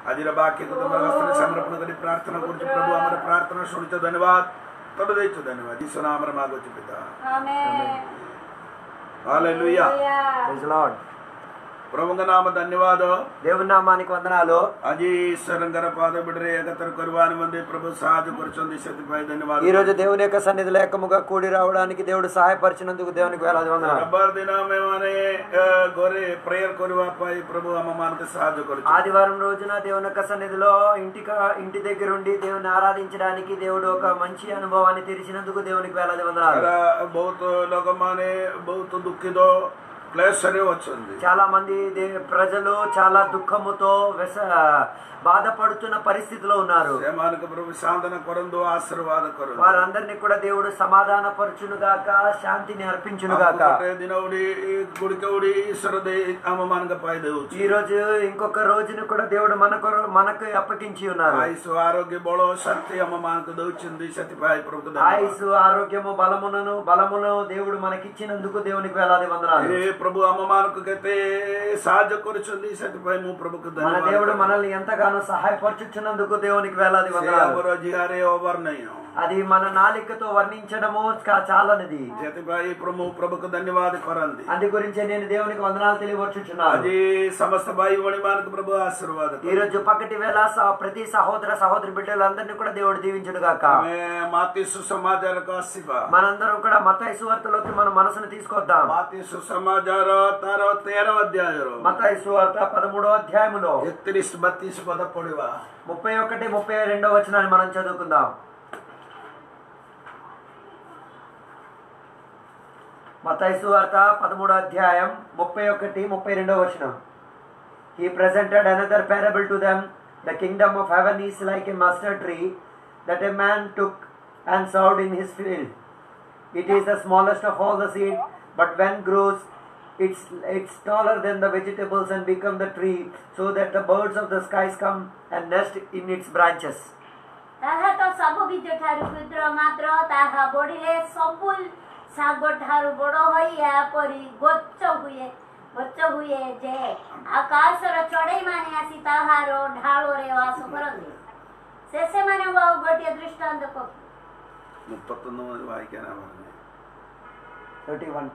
ଆଜିର ବାକ୍ୟକୁ ତୁମର ହସ୍ତରେ ସମର୍ପଣ କରି ପ୍ରାର୍ଥନା କରୁଛୁ ପ୍ରଭୁ ଆମର ପ୍ରାର୍ଥନା ଶୁଣିଛ ଧନ୍ୟବାଦ ତୋର ଦେଇଛୁ ଧନ୍ୟବାଦ ଯୀଶୁ ନାମରେ ମାଗୁଛୁ ପିତା ఆమేన్ ହାଲେଲୁୟା ప్రైజ్ లార్డ్ ପ୍ରଭୁଙ୍କ ନାମ ଧନ୍ୟବାଦ దేవుని నామానికి వందనాలు ଆଜି ଈଶ୍ୱରଙ୍କର ପାଦ ବିଡ଼ରେ ଏକତ୍ର କରିବା ନିମନ୍ତେ ପ୍ରଭୁ ସାହାଯ୍ୟ କରୁଛନ୍ତି ସେଥିପାଇଁ ଧନ୍ୟବାଦ ఈ రోజు దేవుని యొక్క సన్నిధిలో ఏకముగా కూడి రావడానికి దేవుడు సహాయపరిచినందుకు దేవునికి వేలాది వందనాలు ରବିବାର ଦିନ ଆମେମାନେ ଅ, ଘରେ ପ୍ରେୟର କରିବା ପାଇଁ ପ୍ରଭୁ ଆମମାନଙ୍କୁ ସାହାଯ୍ୟ କରୁଛୁ ఆదివారం రోజున దేవుని యొక్క సన్నిధిలో ఇంటి ఇంటి దగ్గర ఉండి దేవుని ఆరాధించడానికి దేవుడు ఒక మంచి అనుభవాన్ని తెరిచినందుకు దేవునికి వేలాది వందనాలు ଏରା ବହୁତ ଲୋକମାନେ ବହୁତ ଦୁଃଖିତ କ୍ଲେଶରେ ଅଛନ୍ତି చాలా మంది దే- ప్రజలు చాలా దుఃఖముతో వెస బాధపడుతున్న పరిస్థితిలో ఉన్నారు ସେମାନଙ୍କୁ ପ୍ରଭୁ ସାଧନ କରନ୍ତୁ ଆଶୀର୍ବାଦ କରନ୍ତୁ వారందరినీ కూడా దేవుడు సమాధాన పరచును గాక శాంతిని అర్పించును గాక ଆମକୁ ଗୋଟେ ଦିନ ଉଡି ଗୁଡ଼ିକ ଉଡି ଈଶ୍ୱର ଦେଇ ଆମମାନଙ୍କ ପାଇଁ ଦେଉଛି ఈ రోజు ఇంకొక రోజును కూడా దేవుడు మనకు మనకు అప్పగించి ఉన్నారు ଆୟୁଷ ଆରୋଗ୍ୟ ବଳ ଶକ୍ତି ଆମମାନଙ୍କୁ ଦଉଛନ୍ତି ସେଥିପାଇଁ ପ୍ରଭୁ ଧନ୍ୟବାଦ। ఆయుసు ఆరోగ్యము బలములను బలమును దేవుడు మనకిచ్చినందుకు దేవునికి వేలాది వందనాలు ଏ ପ୍ରଭୁ ଆମମାନଙ୍କୁ କେତେ ସାହାଯ୍ୟ କରୁଛନ୍ତି ସେଥିପାଇଁ ମୁଁ ପ୍ରଭୁକୁ మన ଧନ୍ୟବାଦ దేవుడు କରୁଛି। మనల్ని ఎంతగానో సహాయపరచుచున్నందుకు దేవునికి వేలాది ସେ వందనాలు ଆମର ଜିହାରେ ଓଭର ନାହିଁ అది మన నాలికతో వర్ణించడము కా- చాలనిది ସେଥିପାଇଁ ପ୍ରଭୁ ପ୍ରଭୁକୁ ଧନ୍ୟବାଦ କରନ୍ତି అందు గురించి నేను దేవునికి వందనాలు తెలియవచ్చుచున్నాను ଆଜି ସମସ୍ତ ଭାଇ ଭଉଣୀ ମାନଙ୍କୁ ପ୍ରଭୁ ଆଶୀର୍ବାଦ ఈ రోజు పక్కటి వేళ స- ప్రతి సహోదర సహోదరి బిడ్డలందరినీ కూడా దేవుడు దీవించుడు గాక ଆମେ ମାତି ସୁସମାଚାରକୁ ଆସିବା మనందరం కూడా మత సువార్తలోకి మన మనసును తీసుకొద్దాం ମାତି ସୁସମାଚାର ତାର ତେର ଅଧ୍ୟାୟର మత సువార్త పదమూడో అధ్యాయములో ଏକତିରିଶ ବତିଶ ପଦ ପଢିବା ముప్పై ఒకటి ముప్పై రెండో వచనాన్ని మనం చదువుకుందాం మతాయి సువార్త పదమూడో అధ్యాయం ముప్పై ఒకటి ముప్పై రెండో వచనం he presented another parable to them the kingdom of heaven is like a mustard tree that a man took and sowed in his field it is the smallest of all the seed but when grows it's it's taller than the vegetables and become the tree so that the birds of the skies come and nest in its branches ତାହା ତ ସବୁ ବୀଜ ଠାରୁ କ୍ଷୁଦ୍ର ମାତ୍ର ତାହା ବଢିଲେ ସବୁ ଶାଗ ଠାରୁ ବଡ ହୋଇ ଏହାପରି ଗଛ ହୁଏ ଗଛ ହୁଏ ଯେ ଆକାଶର ଚଢେଇ ମାନେ ଆସି ତାହାର ଢାଳରେ ବାସ କରନ୍ତି ସେ ସେମାନଙ୍କୁ ଆଉ ଗୋଟିଏ ଦୃଷ୍ଟାନ୍ତ କହୁ മുപ്പത്തൊന്ന് മുതൽ വായിക്കാനാ പറഞ്ഞത് 31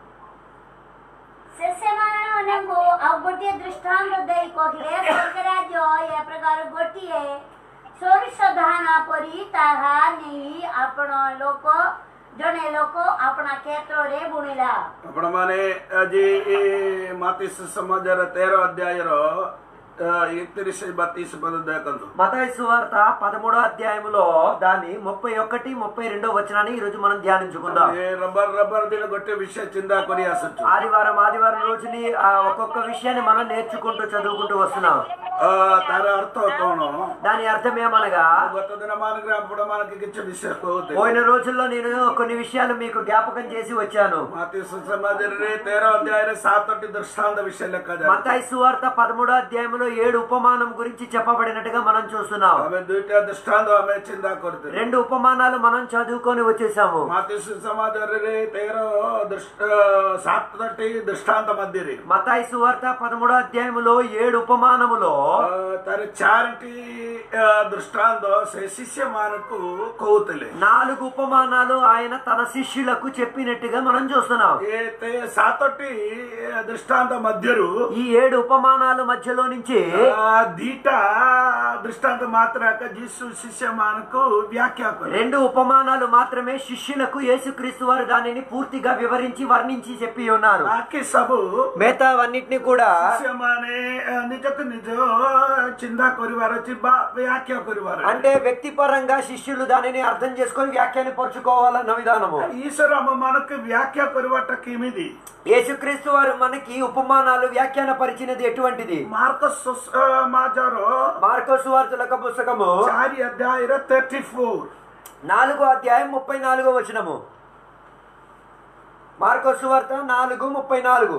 ସେ ସେମାନଙ୍କୁ ଆଉ ଗୋଟିଏ ଦୃଷ୍ଟାନ୍ତ ଦେଇ କହିଲେ ସ୍ୱର୍ଗ ରାଜ୍ୟ ଏ ପ୍ରକାର ଗୋଟିଏ ସୋରିଷ ଧାନ ପରି ତାହା ନେଇ ଆପଣ ଲୋକ ଜଣେ ଲୋକ ଆପଣା କ୍ଷେତ୍ରରେ ବୁଣିଲା ଆପଣ ମାନେ ଆଜି ଏ ମାତି ସମାଜର ତେର ଅଧ୍ୟାୟର ଏକତିରିଶ ବତିଶ ପଦ ଦେଖନ୍ତୁ మతాయి సువార్త పదమూడో అధ్యాయములో దాని ముప్పై ఒకటి ముప్పై రెండో వచనాన్ని ఈ రోజు మనం ధ్యానించుకుందాం ଏ ରବିବାର ରବିବାର ଦିନ ଗୋଟେ ବିଷୟ ଚିନ୍ତା କରି ଆସୁଛୁ ఆదివారం ఆదివారం రోజుని ఆ ఒక్కొక్క విషయాన్ని మనం నేర్చుకుంటూ చదువుకుంటూ వస్తున్నాం ଅ, ତାର ଅର୍ଥ କଣ దాని అర్థం ఏమనగా ଗତ ଦିନ ମାନଙ୍କରେ ଆପଣ ମାନଙ୍କୁ କିଛି ବିଷୟ କହୁଥିଲେ పోయిన రోజుల్లో నేను కొన్ని విషయాలు మీకు జ్ఞాపకం చేసి వచ్చాను ମାତି ସୁସମାଜରେ ତେର ଅଧ୍ୟାୟରେ ସାତଟି ଦୃଷ୍ଟାନ୍ତ ବିଷୟ ଲେଖାଯାଏ మతాయి సువార్త పదమూడో అధ్యాయంలో ఏడు ఉపమానం గురించి చెప్పబడినట్టుగా మనం చూస్తున్నాం ଆମେ ଦୁଇଟା ଦୃଷ୍ଟାନ୍ତ ଆମେ ଚିନ୍ତା କରୁଥିଲେ రెండు ఉపమానాలు మనం చదువుకొని వచ్చేసాము ମାତି ସୁସମାଜରେ ତେର ଦୃଷ୍ଟ ସାତଟି ଦୃଷ୍ଟାନ୍ତ ମଧ୍ୟରେ మతాయి సువార్త పదమూడో అధ్యాయములో ఏడు ఉపమానములో ଅ, ତାର ଚାରିଟି ଅ, ଦୃଷ୍ଟାନ୍ତ ସେ ଶିଷ୍ୟମାନଙ୍କୁ କହୁଥିଲେ నాలుగు ఉపమానాలు ఆయన తన శిష్యులకు చెప్పినట్టుగా మనం చూస్తున్నాం ଏ ତେ- ସାତଟି ଅ, ଦୃଷ୍ଟାନ୍ତ ମଧ୍ୟରୁ ఈ ఏడు ఉపమానాల మధ్యలో నుంచి ଅ, ଦିଟା ଦୃଷ୍ଟାନ୍ତ ମାତ୍ର ଏକା ଯୀଶୁ ଶିଷ୍ୟମାନଙ୍କୁ ବ୍ୟାଖ୍ୟା କଲେ రెండు ఉపమానాలు మాత్రమే శిష్యులకు యేసుక్రీస్తు వారు దానిని పూర్తిగా వివరించి వర్ణించి చెప్పి ఉన్నారు ବାକି ସବୁ మిగతావన్నిటిని కూడా ଶିଷ୍ୟମାନେ ଅ, ନିଜକୁ ନିଜ ଚିନ୍ତା କରିବାର ଅଛି ବା ବ୍ୟାଖ୍ୟା କରିବାର ଅଛି। అంటే వ్యక్తిపరంగా శిష్యులు దానిని అర్థం చేసుకొని వ్యాఖ్యాని పరుచుకోవాలన్న విధానము ଈଶ୍ୱର ଆମମାନଙ୍କୁ ବ୍ୟାଖ୍ୟା କରିବାଟା କେମିତି యేసుక్రీస్తు వారు మనకి ఉపమానాలు వ్యాఖ్యాన పరిచినది ఎటువంటిది ମାର୍କ ମାଜର మార్కోసు వార్తల యొక్క పుస్తకము ଚାରି ଅଧ୍ୟାୟର ଥାର୍ଟି ଫୋର୍ నాలుగో అధ్యాయం ముప్పై నాలుగో వచనము మార్కోసు వార్త నాలుగు ముప్పై నాలుగు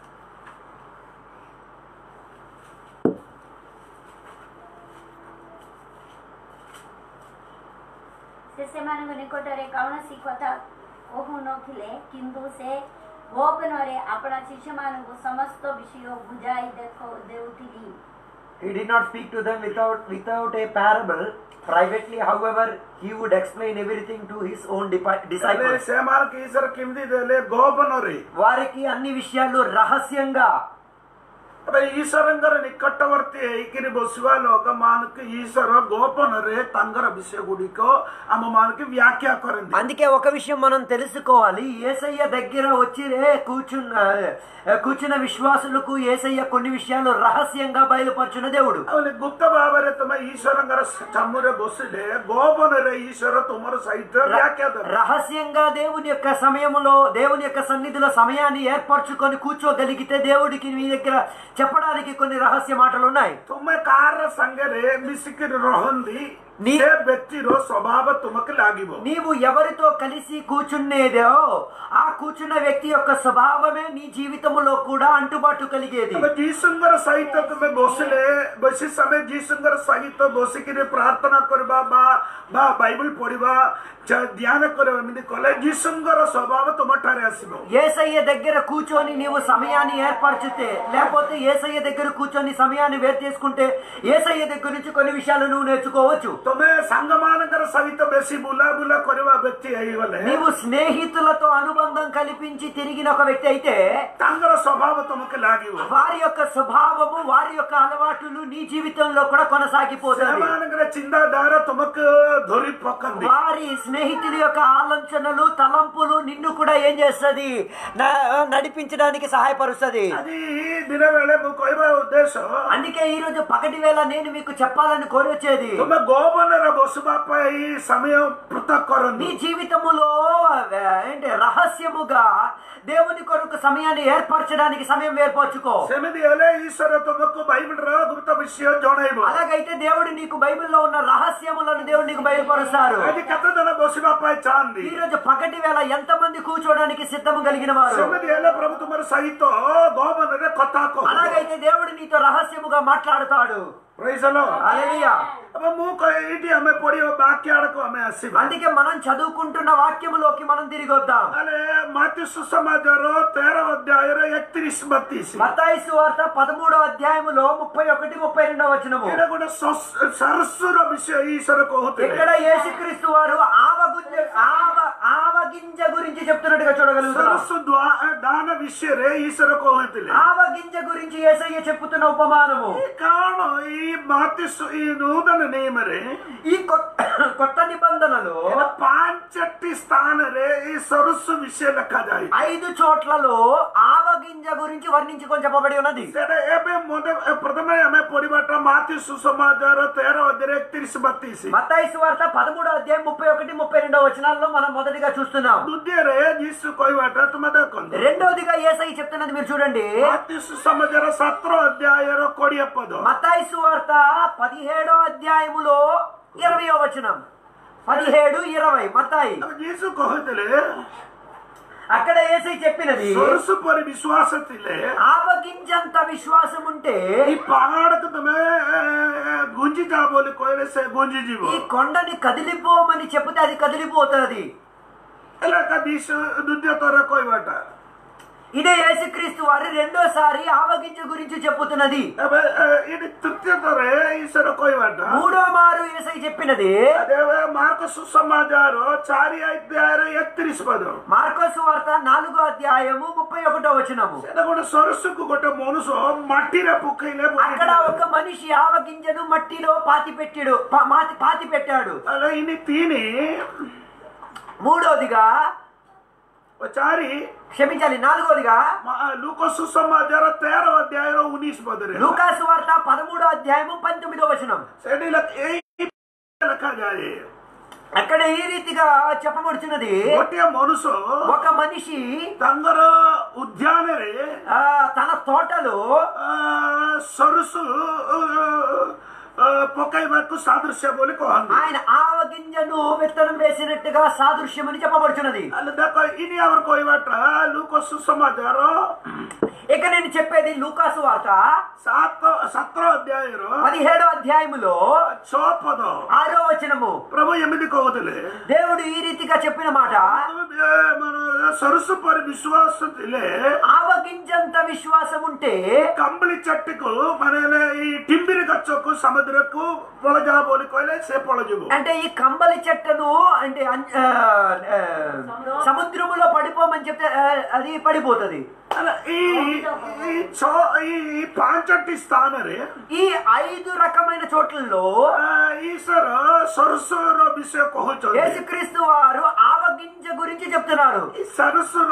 ସେ ସେମାନଙ୍କ ନିକଟରେ କୌଣସି କଥା କହୁନଥିଲେ କିନ୍ତୁ ସେ ଗୋପନରେ ଆପଣା ଶିଷ୍ୟମାନଙ୍କୁ ସମସ୍ତ ବିଷୟ ବୁଝାଇ ଦେଖ ଦେଉଥିଲି He did not speak to them without without a parable. Privately, however, he would explain everything to his own dipi- એટલે disciples. సేమానికి ఈశ్వర కింది దేలే గోపనరి వారికి అన్ని విషయాలు రహస్యంగా ಅರೆ ಈಶ್ವರಂಗರ ನಿಕಟವರ್ತಿ ಐಕಿನಿ ಬಸುವ ಲೋಕ ಮಾನಕ ಈಶ್ವರ ಗೋಪನರೆ ತಂಗರ ವಿಷಯ ಗುಡಿಕೋ ಅಮ್ಮ ಮಾನಕ ವ್ಯಾಖ್ಯಾ ಕೊರಂది అందుకే ఒక విషయం మనం తెలుసుకోవాలి ఏసయ్య దగ్గర వచ్చి రే కూర్చున్న కూర్చున్న విశ్వాసులకు ఏసయ్య కొన్ని విషయాలు రహస్యంగా బయలుపరచున్న దేవుడు ಅವನಿಗೆ ಗುಪ್ತ ಬಾಬರೆ ತಮ್ಮ ಈಶ್ವರಂಗರ ಚಮ್ಮುರೆ ಬೊಸಿಲೆ ಗೋಪನರೆ ಈಶ್ವರ ತುಮರ ಸಹಿತ ವ್ಯಾಖ್ಯಾತ రహస్యంగా దేవుని యొక్క సమయములో దేవుని యొక్క సన్నిధిలో సమయాన్ని ఏర్పరచుకొని కూర్చోగలిగితే దేవుడికి మీ దగ్గర చెప్పడానికి కొన్ని రహస్య మాటలు ఉన్నాయి ತುಮ್ಮ ಕಾರ ಸಂಗರೆ ಮಿಸಿಕಿರಿ ರೊಹಂದಿ ನೀ- ನೇ ವ್ಯಕ್ತಿರೋ ಸ್ವಭಾವ ತುಮಕ ಲಾಗಿಬೋ నీవు ఎవరితో కలిసి కూర్చున్నేదో ఆ కూర్చున్న వ్యక్తి యొక్క స్వభావమే నీ జీవితంలో కూడా అంటుబాటు కలిగేది अब जीसुंगर सहित तुम्हें बसले बसी समय जीसुंगर सहित बसिकिरी प्रार्थना करबा बा बा बाइबल पढ़िबा च- ध्यान करबा एମିତି କଲେ ଯୀଶୁଙ୍କର ସ୍ୱଭାବ ତୁମ ଠାରେ ଆସିବ ఏసయ్య దగ్గర కూర్చొని నీవు సమయాన్ని ఏర్పరచితే లేకపోతే ఏసయ్య దగ్గర కూర్చొని సమయాన్ని వేరు చేసుకుంటే ఏసయ్య దగ్గర నుంచి కొన్ని విషయాలు నువ్వు నేర్చుకోవచ్చు ତୁମେ ସାଙ୍ଗମାନଙ୍କର ସହିତ ବେଶୀ ବୁଲାବୁଲା କରିବା ବ୍ୟକ୍ତି ହେଇଗଲେ నీవు స్నేహితులతో అనుబంధం కల్పించి తిరిగిన ఒక వ్యక్తి అయితే ତାଙ୍କର ସ୍ୱଭାବ ତୁମକୁ ଲାଗିବ వారి యొక్క స్వభావము వారి యొక్క అలవాటులు నీ జీవితంలో కూడా కొనసాగిపోతుంది ସେମାନଙ୍କର ଚିନ୍ତାଧାର ତୁମକୁ ଧରି ପକାନ୍ତି వారి స్నేహితుల యొక్క ఆలోచనలు తలంపులు నిన్ను కూడా ఏం చేస్తుంది నడిపించడానికి సహాయపరుస్తుంది ଆଜି ଦିନ ବେଳେ ମୁଁ କହିବା ଉଦ୍ଦେଶ୍ୟ అందుకే ఈ రోజు పగటి వేళ నేను మీకు చెప్పాలని కోరొచ్చేది ତୁମେ ଗୋବନରେ ବସିବା ପାଇଁ ସମୟ ପୃଥକ నీ କରନ୍ତି జీవితములో ఏంటి రహస్యముగా దేవుని కొరకు సమయాన్ని ఏర్పరచడానికి సమయం ఏర్పరచుకో ସେମିତି ହେଲେ ଈଶ୍ୱର ତୁମକୁ ବାଇబଲର ଗୁପ୍ତ ବିଷୟ ଜଣାଇବ అలాగైతే దేవుడు నీకు బైబిల్లో ఉన్న రహస్యములను దేవుడు నీకు బయలుపరుస్తారు ଆଜି କେତେ ଜଣ ବସିବା ପାଇଁ ଚାହାନ୍ତି ఈ రోజు పగటి వేళ ఎంత మంది కూర్చోడానికి సిద్ధము కలిగిన వారు ସେମିତି ହେଲେ ପ୍ରଭୁ ତୁମର ସହିତ ଗୋବନରେ କଥା କହ అలాగైతే దేవుడు నీతో రహస్యముగా మాట్లాడతాడు ପ୍రైଜଲ హల్లెలూయా ଏବେ ମୁଁ କହେ ଏଇଠି ଆମେ ପଢିବା ବାକ୍ୟ ଆଡକୁ ଆମେ ଆସିବା అందుకే మనం చదువుకుంటున్న వాక్యములోకి మనం తిరిగి వద్దాం ତାହେଲେ ମାତି ସୁସମାଜର ତେର ଅଧ୍ୟାୟର ଏକତିରିଶ ବତିଶ మత్తాయి సువార్త పదమూడవ అధ్యాయములో ముప్పై ఒకటి ముప్పై రెండవ వచనము ଏଇଟା ଗୋଟେ ସରସୁର ବିଷୟ ଈଶ୍ୱର କହୁଥିଲେ ఇక్కడ యేసుక్రీస్తు వారు ఆవగుంజ ఆవ ఆవగింజ గురించి చెప్తున్నట్టుగా చూడగలుగుతాం ସରସୁ ଦାନ ବିଷୟରେ ଈଶ୍ୱର କହୁଥିଲେ ఆవగింజ గురించి యేసయ్య చెప్పుతున్న ఉపమానము ଏ କାରଣ ଏଇ ମାତି ସୁ- ଏଇ ନୂତନ ନିୟମରେ ఈ కొత్త కొత్త నిబంధనలో ଏଇଟା ପାଞ୍ଚଟି ସ୍ଥାନରେ ଏଇ ସରସୁ ବିଷୟ ଲେଖାଯାଏ ఐదు చోట్లలో ఆవగింజ గురించి వర్ణించుకొని చెప్పబడి ఉన్నది ସେଟା ଏବେ ମତେ ପ୍ରଥମେ ଆମେ ପଢିବାଟା ମାତି ସୁସମାଜର ତେର ଅଧ୍ୟାୟ ଏକତିରିଶ ବତିଶ మత్తాయి సువార్త పదమూడో అధ్యాయం ముప్పై ఒకటి ముప్పై రెండవ వచనాల్లో మనం మొదటిగా చూస్తున్నాం ଦ୍ୱିତୀୟରେ ଯୀଶୁ କହିବାଟା ତୁମେ ଦେଖନ୍ତୁ రెండవదిగా ఏసై చెప్తున్నది మీరు చూడండి ମାତି ସୁସମାଜର ସତର ଅଧ୍ୟାୟର କୋଡିଏ ପଦ మత్తాయి సువార్త పదిహేడో అధ్యాయములో ఇరవయో వచనం పదిహేడు ఇరవై మత్తాయి ଆଉ ଯୀଶୁ କହିଥିଲେ అక్కడ ఏసై చెప్పినది ସୋରସ ପରେ ବିଶ୍ୱାସ ଥିଲେ ఆవగింజంత విశ్వాసం ఉంటే ଏଇ ପାହାଡକୁ ତମେ ଏ, ଗୁଞ୍ଜି ଯା ବୋଲି କହିଲେ ସେ ଗୁଞ୍ଜି ଯିବ ఈ కొండని కదిలిపోమని చెప్తే అది కదిలిపోతుంది ହେଲେ ଏକା ଦ୍ୱିତୀୟ ଦ୍ୱିତୀୟ ଥର କହିବାଟା ఇదే యేసుక్రీస్తు వారి రెండోసారి ఆవగింజ గురించి చెప్పుతున్నది ଏବେ ଏ, ଏଇଠି ତୃତୀୟ ଥର ଈଶ୍ୱର କହିବାଟା మూడో మారు ఏసై చెప్పినది ଏବେ ମାର୍କ ସୁସମାଚାର ଚାରି ଅଧ୍ୟାୟର ଏକତିରିଶ ପଦ మార్కోసు వార్త నాలుగో అధ్యాయము ముప్పై ఒకటో వచనము ସେଟା ଗୋଟେ ସରସକୁ ଗୋଟେ ମଣିଷ ମାଟିରେ ପକେଇଲେ అక్కడ ఒక మనిషి ఆవగింజను మట్టిలో పాతి పెట్టాడు పా- మాతి- పాతి పెట్టాడు ତାହେଲେ ଇନି ତିନି మూడోదిగా ଓ ଚାରି క్షమించాలి నాలుగోదిగా ମା- ଲୁକ ସୁସମାଚାର ତେର ଅଧ୍ୟାୟର ଉଣେଇଶ ପଦରେ లూకాసు వార్త పదమూడో అధ్యాయము పంతొమ్మిదో వచనం ସେଠି ଲେଖ- ଏଇ ଲେଖାଯାଏ అక్కడ ఈ రీతిగా చెప్పబడుచున్నది ଗୋଟିଏ ମନୁଷ ఒక మనిషి ତାଙ୍କର ଉଦ୍ୟାନରେ ఆ, తన తోటలో ଆ, ସରୁସୁ ଆ, ପକାଇବାକୁ ସାଦୃଶ୍ୟ ବୋଲି କହନ୍ତି ఆయన ఆవగింజను విత్తనం వేసినట్టుగా సాదృశ్యమని చెప్పబడుచున్నది ହେଲେ ଦେଖ ଇନି ଆମର କହିବାଟା ଲୁକ ସୁସମାଚାର ఇక నేను చెప్పేది లూకాసు వార్త ସାତ ସତର ଅଧ୍ୟାୟର పదిహేడో అధ్యాయములో ଛଅ పଦ ఆరో వచనము ପ୍ରଭୁ ଏମିତି କହୁଥିଲେ దేవుడు ఈ రీతిగా చెప్పిన మాట ଏ, ମାନେ ସରସ ପରେ ବିଶ୍ୱାସ ଥିଲେ ఆవగింజంత విశ్వాసం ఉంటే କମ୍ବଳି ଚଟିକୁ ମାନେ ହେଲେ ଏଇ ଟିମ୍ବିରି ଗଛକୁ ସମୁଦ୍ରକୁ ପଳଯାଅ ବୋଲି କହିଲେ ସେ ପଳଯିବ అంటే ఈ కంబలి చెట్టును అంటే అన్- ఆ, ఆ, సముద్రములో పడిపోమని చెప్తే ఆ, అది పడిపోతుంది అలా ఈ ఈ ଛଅ ఈ ପାଞ୍ଚଟି ସ୍ଥାନରେ ఈ ఐదు రకమైన చోట్లలో ଆ, ଈଶ୍ୱର ସରସର ବିଷୟ କହୁଛନ୍ତି యేసుక్రీస్తు వారు ఆవగింజ గురించి చెప్తున్నారు ఈ ସରସର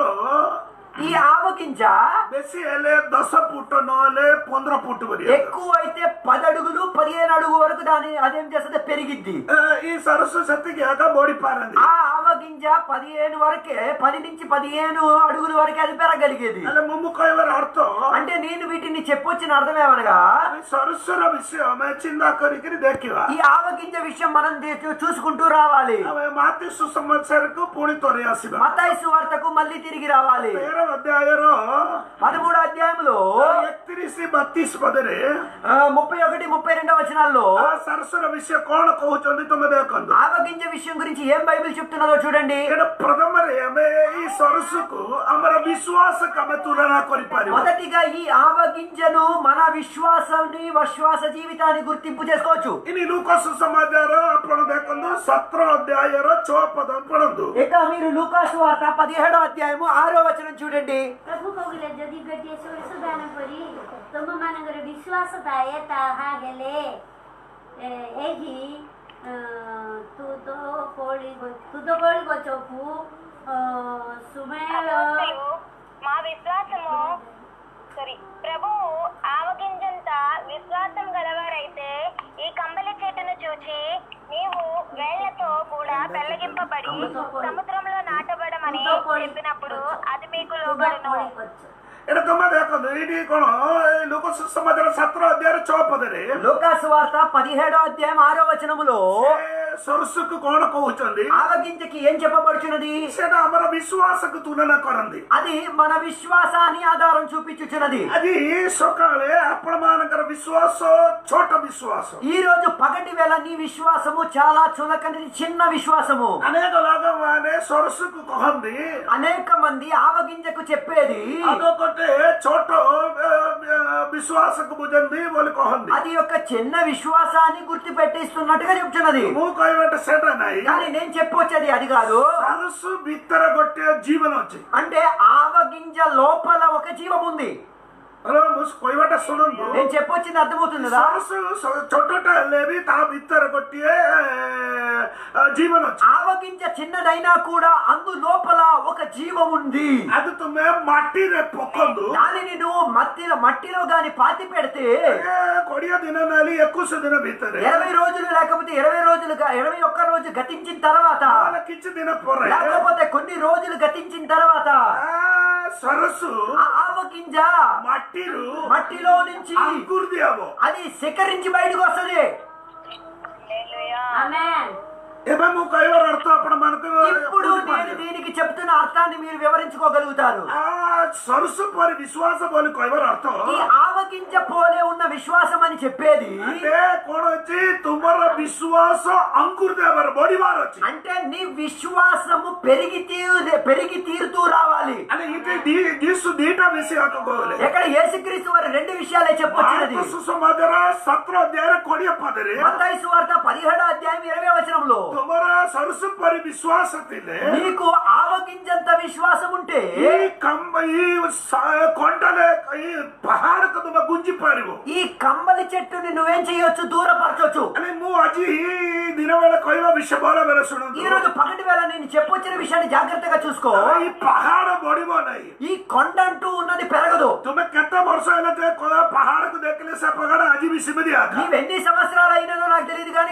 ఈ ఆవగింజ ବେଶୀ ହେଲେ ଦଶ ଫୁଟ ନହେଲେ ପନ୍ଦର ଫୁଟ କରିବା ఎక్కువ అయితే పది అడుగులు పదిహేను అడుగు వరకు దాని అదేం చేస్తుంది పెరిగిద్ది ଆ, ఈ ସରସ ସେତିକି ଆଗ ବଢି ପାରନ୍ତି ఆ ఆవగింజ పదిహేను వరకే పది నుంచి పదిహేను అడుగుల వరకే అది పెరగలిగేది ହେଲେ ମୁଁ ମୁଁ କହିବାର ଅର୍ଥ అంటే నేను వీటిని చెప్పొచ్చిన అర్థమేమనగా ଆମେ ସରସର ବିଷୟ ଆମେ ଚିନ୍ତା କରିକିରି ଦେଖିବା ఈ ఆవగింజ విషయం మనం దే- చూసుకుంటూ రావాలి ଆମେ ମାତି ସୁସମାଚାରକୁ ପୁଣି ଥରେ ଆସିବା మతాయి సువార్తకు మళ్ళీ తిరిగి రావాలి ତେର ଅଧ୍ୟାୟର పదమూడు అధ్యాయంలో ଏକତିରିଶ ବତିଶ ପଦରେ ఆ, ముప్పై ఒకటి ముప్పై రెండో వచనాల్లో ଆ ସରସର ବିଷୟ କଣ କହୁଛନ୍ତି ତମେ ଦେଖନ୍ତୁ ఆవగింజ విషయం గురించి ఏం బైబిల్ చెప్తున్నదో చూడండి ଏଇଟା ପ୍ରଥମରେ ଆମେ ଏଇ ସରସକୁ ଆମର ବିଶ୍ୱାସକୁ ଆମେ ତୁଳନା କରିପାରିବା మొదటిగా ఈ ఆవగింజను మన విశ్వాసాన్ని విశ్వాస జీవితాన్ని గుర్తింపు చేసుకోవచ్చు ଇନି ଲୁକ ସୁସମାଚାର ଆପଣ ଦେଖନ୍ତୁ ସତର ଅଧ୍ୟାୟର ଛଅ ପଦ ପଢନ୍ତୁ ఇక మీరు లూకాసు వార్త పదిహేడో అధ్యాయము ఆరో వచనం చూడండి ପ୍ରଭୁ କହିଲେ ଯଦି ଗୋଟିଏ ସୋରିଷ ଦାନ କରି ତୁମମାନଙ୍କର ବିଶ୍ୱାସ ଥାଏ ତାହା ହେଲେ ଏ, ଏହି ଅ, ତୁଦ କୋଳି ଗ- ତୁଦ କୋଳି ଗଛକୁ ଅ, ସୁମେଳ అపోస్తలు మా విశ్వాసము సారీ ప్రభువు ఆవగింజంత విశ్వాసం గలవారైతే ఈ కంబలి చెట్టును చూచి నీవు వేళ్లతో కూడా పెళ్లగింపబడి సముద్రంలో నాటబడమని చెప్పినప్పుడు అది మీకు ତୁଦ లోబడును କୋଳି ଗଛ ଏଇଟା ତମେ ଦେଖନ୍ତୁ ଏଇଠି କଣ ଏଇ ଲୁକ ସୁସମାଚାର ସତର ଅଧ୍ୟାୟର ଛଅ ପଦରେ లూకాసు వార్త పదిహేడో అధ్యాయం ఆరో వచనములో ଏ ସରସକୁ କଣ କହୁଛନ୍ତି ఆవగింజకి ఏం చెప్పబడుచున్నది ସେଟା ଆମର ବିଶ୍ୱାସକୁ ତୁଳନା କରନ୍ତି అది మన విశ్వాసాన్ని ఆధారం చూపించుచున్నది ଆଜି ସକାଳେ ଆପଣ ମାନଙ୍କର ବିଶ୍ୱାସ ଛୋଟ ବିଶ୍ୱାସ ఈ రోజు పగటి వేళ నీ విశ్వాసము చాలా చులకని చిన్న విశ్వాసము ଅନେକ ଲୋକମାନେ ସରସକୁ କହନ୍ତି అనేక మంది ఆవగింజకు చెప్పేది ଆଗ ଗୋଟେ ଛୋଟ ଏ, ଏ, ବିଶ୍ୱାସକୁ ବୁଝନ୍ତି ବୋଲି କହନ୍ତି అది ఒక చిన్న విశ్వాసాన్ని గుర్తు పెట్టిస్తున్నట్టుగా చెప్తున్నది ମୁଁ କହିବାଟା ସେଟା ନାହିଁ కానీ నేను చెప్పొచ్చేది అది కాదు ସରସୁ ଭିତରେ ଗୋଟେ ଜୀବନ ଅଛି అంటే ఆవగింజ లోపల ఒక జీవం ఉంది ହ୍ୟାଲୋ ମୁଁ କହିବାଟା ଶୁଣନ୍ତୁ నేను చెప్పొచ్చింది అర్థమవుతుందా ସରସୁ ସ- ଛୋଟଟା ହେଲେ ବି ତା ଭିତରେ ଗୋଟିଏ ଏ, ଜୀବନ ଅଛି ఆవగింజ చిన్నదైనా కూడా అందు లోపల ఒక జీవం ఉంది అది ତୁମେ ମାଟିରେ ପକନ୍ତୁ దానిని నువ్వు మట్టిలో మట్టిలో గాని పాతి పెడితే ଏ, କୋଡିଏ ଦିନ ନହେଲେ ଏକୋଇଶ ଦିନ ଭିତରେ ఇరవై రోజులు లేకపోతే ఇరవై రోజులు గా- ఇరవై ఒక్క రోజు గతించిన తర్వాత ନହେଲେ କିଛି ଦିନ ପରେ లేకపోతే కొన్ని రోజులు గతించిన తర్వాత ଆ, ସରସୁ ఆ ఆవగింజ ମାଟିରୁ మట్టిలో నుంచి అంకుర్ ଦିଆବ అది సేకరించి బయటకు వస్తుంది హల్లెలూయా. ଆମେନ୍ ଏବେ ମୁଁ କହିବାର ଅର୍ଥ ଆପଣ ମାନଙ୍କୁ ఇప్పుడు నేను దీనికి చెప్తున్న అర్థాన్ని మీరు వివరించుకోగలుగుతారు ଆ ସରସୁ ପରେ ବିଶ୍ୱାସ ବୋଲି କହିବାର ଅର୍ଥ ఈ ఆవగింజ పోలే ఉన్న విశ్వాసం అని చెప్పేది అంటే କଣ ଅଛି ତୁମର ବିଶ୍ୱାସ అంకుର ଦେବାର ବଢିବାର ଅଛି అంటే నీ విశ్వాసము పెరిగి తీరు పెరిగి తీరుతూ రావాలి అంటే ఇది ଦି- ଯୀଶୁ ଦିଟା ବିଷୟ କହିଲେ ఎక్కడ యేసుక్రీస్తు వారు రెండు విషయాలే చెప్పొచ్చినది మార్కు సుసమాచాର ସତର ଅଧ୍ୟାୟରେ କୋଡିଏ ପଦରେ మత్తయి సువార్త పదిహేడో అధ్యాయం ఇరవై వచనంలో ତୁମର ସରସୁ ପରି ବିଶ୍ୱାସ ଥିଲେ నీకు ఆవగింజంత విశ్వాసం ఉంటే ఈ కంబ ఈ స- కొండలే ఈ పహాడకు ତୁମେ ଗୁଞ୍ଜି ପାରିବ ఈ కమ్మలి చెట్టుని నువ్వేం చేయొచ్చు దూరపరచొచ్చు అంటే ମୁଁ ଆଜି ଦିନ ବେଳେ କହିବା ବିଷୟ ଭଲ ଭାବରେ ఈ ଶୁଣନ୍ତୁ రోజు పగటి వేళ నేను చెప్పొచ్చిన విషయాన్ని జాగ్రత్తగా చూసుకో ఈ ପାହାଡ ବଢିବ ନାହିଁ ఈ కొండ అంటూ ఉన్నది పెరగదు ତୁମେ କେତେ ବର୍ଷ ହେଲା ଯେ କ- ପାହାଡକୁ ଦେଖିଲେ ସେ ପାହାଡ ଆଜି ବି ସେମିତି ଆକା నీవెన్ని సంవత్సరాలు అయినదో నాకు తెలియదు కానీ కంబల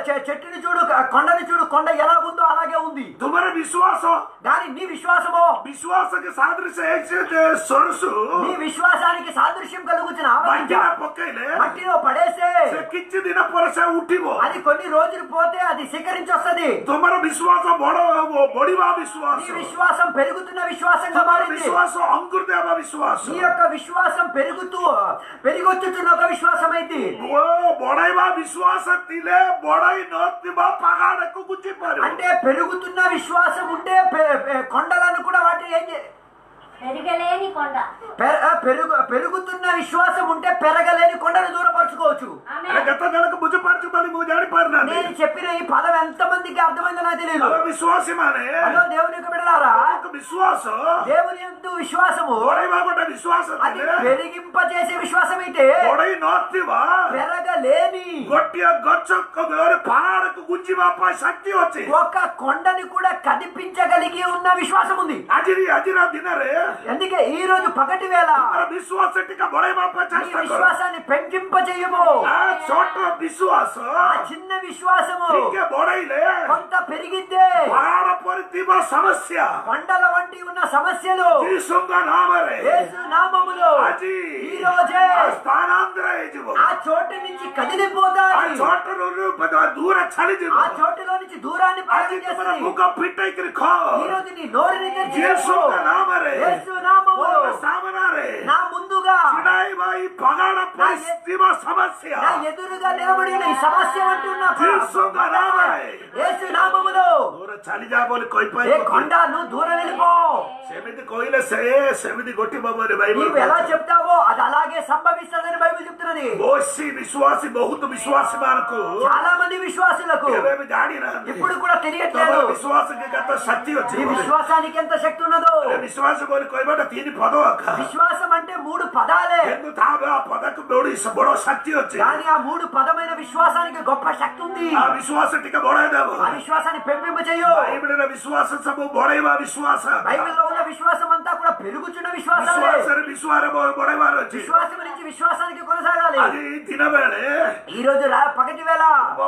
చె- చెట్టుని చూడు క- కొండని చూడు కొండ ఎలా ఉందో అలాగే ఉంది तुम्हारा विश्वास हो కానీ నీ విశ్వాసమో विश्वास के सादृश्य एक से सरसु నీ విశ్వాసానికి సాదృశ్యం కలుగుతున్న ఆవగింజ बांटिना पकेले మట్టిలో పడేస్తే से किछ दिन पर से उठिबो అది కొన్ని రోజులు పోతే అది శిఖరించి వస్తది तुम्हारा विश्वास बड़ो वो बड़ीवा నీ विश्वास విశ్వాసం పెరుగుతున్న విశ్వాసంగా तुम्हारा మారింది विश्वास अंकुर देवा विश्वास నీ యొక్క విశ్వాసం పెరుగుతూ పెరిగొచ్చుతున్న ఒక విశ్వాసం అయింది वो बड़ाईवा विश्वास तिले बड़ाई नोतिबा पगाड़ को कुछ पर అంటే పెరుగుతున్న విశ్వాసం ఉంటే పె- పె- కొండలను కూడా వాటిని ఏం చే- పెరగలేని కొండ పెర- ఆ, పెరుగు పెరుగుతున్న విశ్వాసం ఉంటే పెరగలేని కొండను దూరపరచుకోవచ్చు ఆమె अरे गत जन को मुझे पार्च बली मुझे जानी पारना నేను చెప్పిన ఈ పదం ఎంత మందికి అర్థమైందో నాకు తెలియదు अब विश्वासी माने అదో దేవుని యొక్క బిడ్డలారా ఒక విశ్వాస దేవుని యొక్క విశ్వాసము బొడైవా కొట్ట విశ్వాస అది పెరిగింప చేసే విశ్వాసం అయితే బొడై నోతివా పెరగలేని గొట్టియ గచ్చొక్క వేరే పహాడకు గుంజి బాపా శక్తి వచ్చి ఒక కొండని కూడా కదిపించగలిగి ఉన్న విశ్వాసం ఉంది అజిరి అజిరా దినరే అందుకే ఈ రోజు పగటి వేళ మన విశ్వాస టిక బొడై బాపా ఈ చేస్తా విశ్వాసాన్ని పెంకింప చేయము ఆ చోట విశ్వాస ఆ చిన్న విశ్వాసము టికే బొడైలే కొంత పెరిగిద్దే పహాడ పరితిమ సమస్య కొండల వంటి ఉన్న సమస్యలు జీసుంగ నామరే యేసు నామములో అజి ఈ రోజే స్థానాంతర యజువు ఆ చోటు నుంచి ఆ కదిలిపోతాయి చోట నుండి పెద్ద దూర చలిజివు ఆ చోటులో నుంచి దూరాన్ని అజి ప్రయాణం తుమర చేస్తుంది ముఖ పిట్టైకిరి ఖో ఈ రోజు నీ నోరుని తెరిచి జీసుంగ నామరే యేసు నామములో ఓ సామనారే నా ముందుగా చిడాయి బాయి పగాడ పరిస్థిమ సమస్య నా ఎదురుగా నిలబడి ఉన్న ఈ సమస్య అంటున్నా జీసుంగ నామరే యేసు నామములో దూర చలిజా బోలి కొయిపై ఏ కొండ నువ్వు దూరం వెళ్ళిపో సెమిది కోయిల సే సెమిది గొట్టి బాబోని బైబిల్ నీవు ఎలా చెప్తావో అది అలాగే సంభవిస్తుందని బైబిల్ చెప్తున్నది బోసి విశ్వాసి బహుత్ విశ్వాసి మనకు చాలా మంది విశ్వాసులకు ఏమేమి జాడిన ఇప్పుడు కూడా తెలియట్లేదు విశ్వాసకి గత శక్తి ఈ వచ్చింది విశ్వాసానికి ఎంత శక్తి ఉన్నదో విశ్వాಸ ಬೋಲಿ ಕೊಯ್ಬೇಡ ತೀನಿ ಪದ ಅಕ್ಕ విశ్వాసం అంటే మూడు పదాలే ಎಂದು ತಾವ ಆ ಪದಕ್ಕೆ ಬೇಡಿ ಬಡೋ ಶಕ್ತಿ వచ్చి కానీ ఆ మూడు పదమైన విశ్వాసానికి గొప్ప శక్తి ఉంది ಆ ವಿಶ್ವಾಸ ಟಿಕ ಬೊಡೈದಾವು ఆ విశ్వాసాన్ని పెంపింప చెయ్యు ಬೈಬಲಿನ ವಿಶ್ವಾಸ ಸಬು ಬೊಡೈವ ವಿಶ್ವಾಸ బైబిల్లో ఉన్న విశ్వాసం అంతా కూడా పెరుగుచున్న విశ్వాసాలే ವಿಶ್ವಾಸರ ವಿಶ್ವಾರ ಬೊಡೈವಾರ వచ్చి విశ్వాసం నుంచి విశ్వాసానికి కొనసాగాలి అది ದಿನ ವೇಳೆ ఈ రోజు రా పగటి వేళ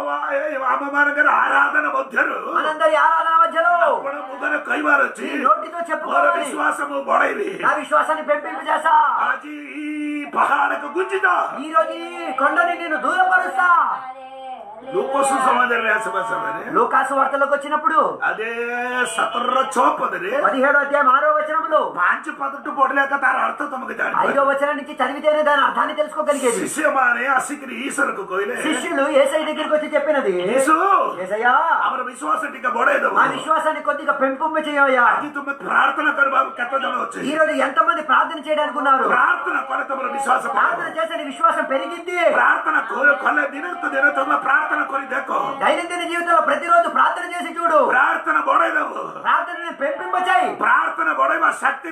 అమ్మమానగర ఆరాధన మధ్యరు మనందరి ఆరాధన మధ్యలో మన ముగ్గురు కైవారు వచ్చి ఈ నోటితో మన చెప్పుకోవాలి విశ్వాసము బొడైవి నా విశ్వాసాన్ని పెంపింపు చేస్తా అది ఈ పహాడకు గుంజిదా ఈ రోజు ఈ కొండని నేను దూరపరుస్తా ಲೂಕೋಸು ಸಮಾಧಾನ ಸಮಸ್ಯೆ లోకాసు వార్తలకు వచ్చినప్పుడు ಅದೇ ಸತರ ಚೋಪದ್ರಿ పదిహేడో అధ్యాయం ఆరో వచనంలో ಪಾಂಚ ಪದಟ್ಟು పొడలేక ತಾರ ಅರ್ಥ ತಮಗೆ ಜಾಣ ఐదో వచనం నుంచి చదివితేనే దాని అర్థాన్ని తెలుసుకోగలిగేది ಶಿಷ್ಯಮಾನೆ ಹಸಿಕ್ರಿ ಈಸರಕು ಕೊಯ್ಲೆ శిష్యులు ఏసై దగ్గరికి వచ్చి చెప్పినది ಯೇಸು ఏసయ్యా ಅವರ ವಿಶ್ವಾಸ ಟಿಕ ಬೊಡೆದವು మా విశ్వాసాన్ని కొద్దిగా పెంపొమ్మ చేయవయ్యా అది తుమ్మ ప్రార్థన కరుబాబు ಕೆಟ್ಟ ಜನ వచ్చి ఈ రోజు ఎంతమంది ప్రార్థన చేయడానికి ఉన్నారు ಪ್ರಾರ್ಥನ ಕೊನೆ ತಮ್ಮ ವಿಶ್ವಾಸ ప్రార్థన చేస్తే నీ విశ్వాసం పెరిగింది ಪ್ರಾರ್ಥನ ಕೊಲೆ ಕೊಲೆ ದಿನಕ್ಕೆ ದಿನ ತಮ್ಮ ಪ್ರಾರ್ಥನ ಕೊರಿ ದೇಕೋ దైనందిన జీవితంలో ప్రతిరోజు ప్రార్థన చేసి చూడు ಪ್ರಾರ್ಥನ ಬೊಡೆದವು ప్రార్థనని పెంపింపచేయి ಪ್ರಾರ್ಥನ ಬೊಡೆವ శక్తి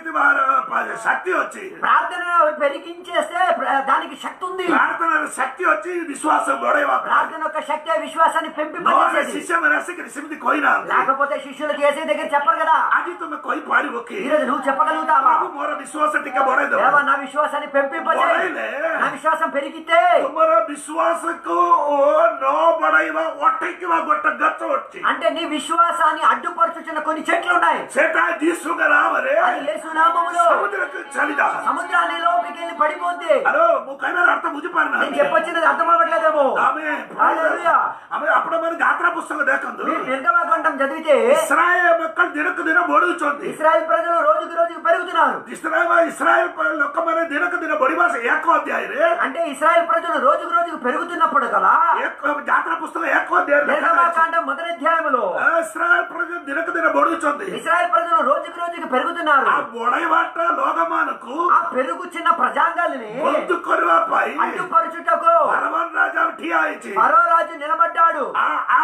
శక్తి వచ్చి ప్రార్థన పెరిగించేస్తే ప్ర- దానికి శక్తి ఉంది ಪ್ರಾರ್ಥನ శక్తి వచ్చి విశ్వాಸ బొడైవ ప్రార్థన యొక్క శక్తి ఆ విశ్వాసాన్ని నోరే పెంపింపచేసేది శిష్య మనస్సుకి సిమిది కొయినా లేకపోతే శిష్యులకు ఏసై దగ్గర చెప్పరు కదా అది తుమ్మ కొయి పారి ఒక్కి ఈ రోజు నువ్వు చెప్పగలుగుతావా ప్రభు మోర విశ్వాಸ ಟಿಕ ಬೊಡೆದವು దేవా నా విశ్వాసాన్ని పెంపింపచేయి బొడైలే నా విశ్వాసం పెరిగితే ತುಮರ ವಿಶ್ವಾಸಕ್ಕೂ ನೋ ಬಡೈವ ಒಟ್ಟೈಕಿವ ಗೊಟ್ಟ ಗಚ್ಚ ಒಟ್ಟಿ అంటే నీ విశ్వాసాన్ని అడ్డుపరుచుచున్న కొన్ని చెట్లు ఉన్నాయి ಸೇಟ ದೀಸುಗ ರಾಮರೇ అది యేసు నామములో ಸಮುದ್ರಕ್ಕೆ ಚಲಿದ సముద్రాన్ని లోపలికి వెళ్ళి పడిపోద్ది హలో ముఖైన అర్థ ముజిపారిన నేను చెప్పొచ్చినది అర్థం అవ్వట్లేదేమో ఆమె హల్లెలూయా. ఆమె అప్పుడు మన జాతర పుస్తకం దేకందు మీరు నిర్గమకాండం చదివితే ఇస్రాయేల్ మక్కలు దినకు దిన బొడుగుచోంది ఇస్రాయల్ ప్రజలు రోజుకు రోజుకు పెరుగుతున్నారు ఇస్రాయేల్ ఇస్రాయేల్ ఒక్క మన దినకు దిన బొడి భాష ఏకో అధ్యాయరే అంటే ఇస్రాయల్ ప్రజలు రోజుకు రోజుకు పెరుగుతున్నప్పుడు కదా ఏకో జాతర పుస్తకం ఏకో అధ్యాయం నిర్గమకాండం మొదటి అధ్యాయంలో ఇస్రాయేల్ ప్రజలు దినకు దిన బొడుగుచోంది ఇస్రాయల్ ప్రజలు రోజుకు రోజుకు పెరుగుతున్నారు ఆ బొడైవాట లోకమానకు ఆ పెరుగుచున్న ప్రజాంగాల్ని ముందు కొరువాపై అడ్డుపరుచుటకు పరమన్ రాజా ఠియా ఇచ్చి మరో రాజు నిలబడ్డాడు ఆ ఆ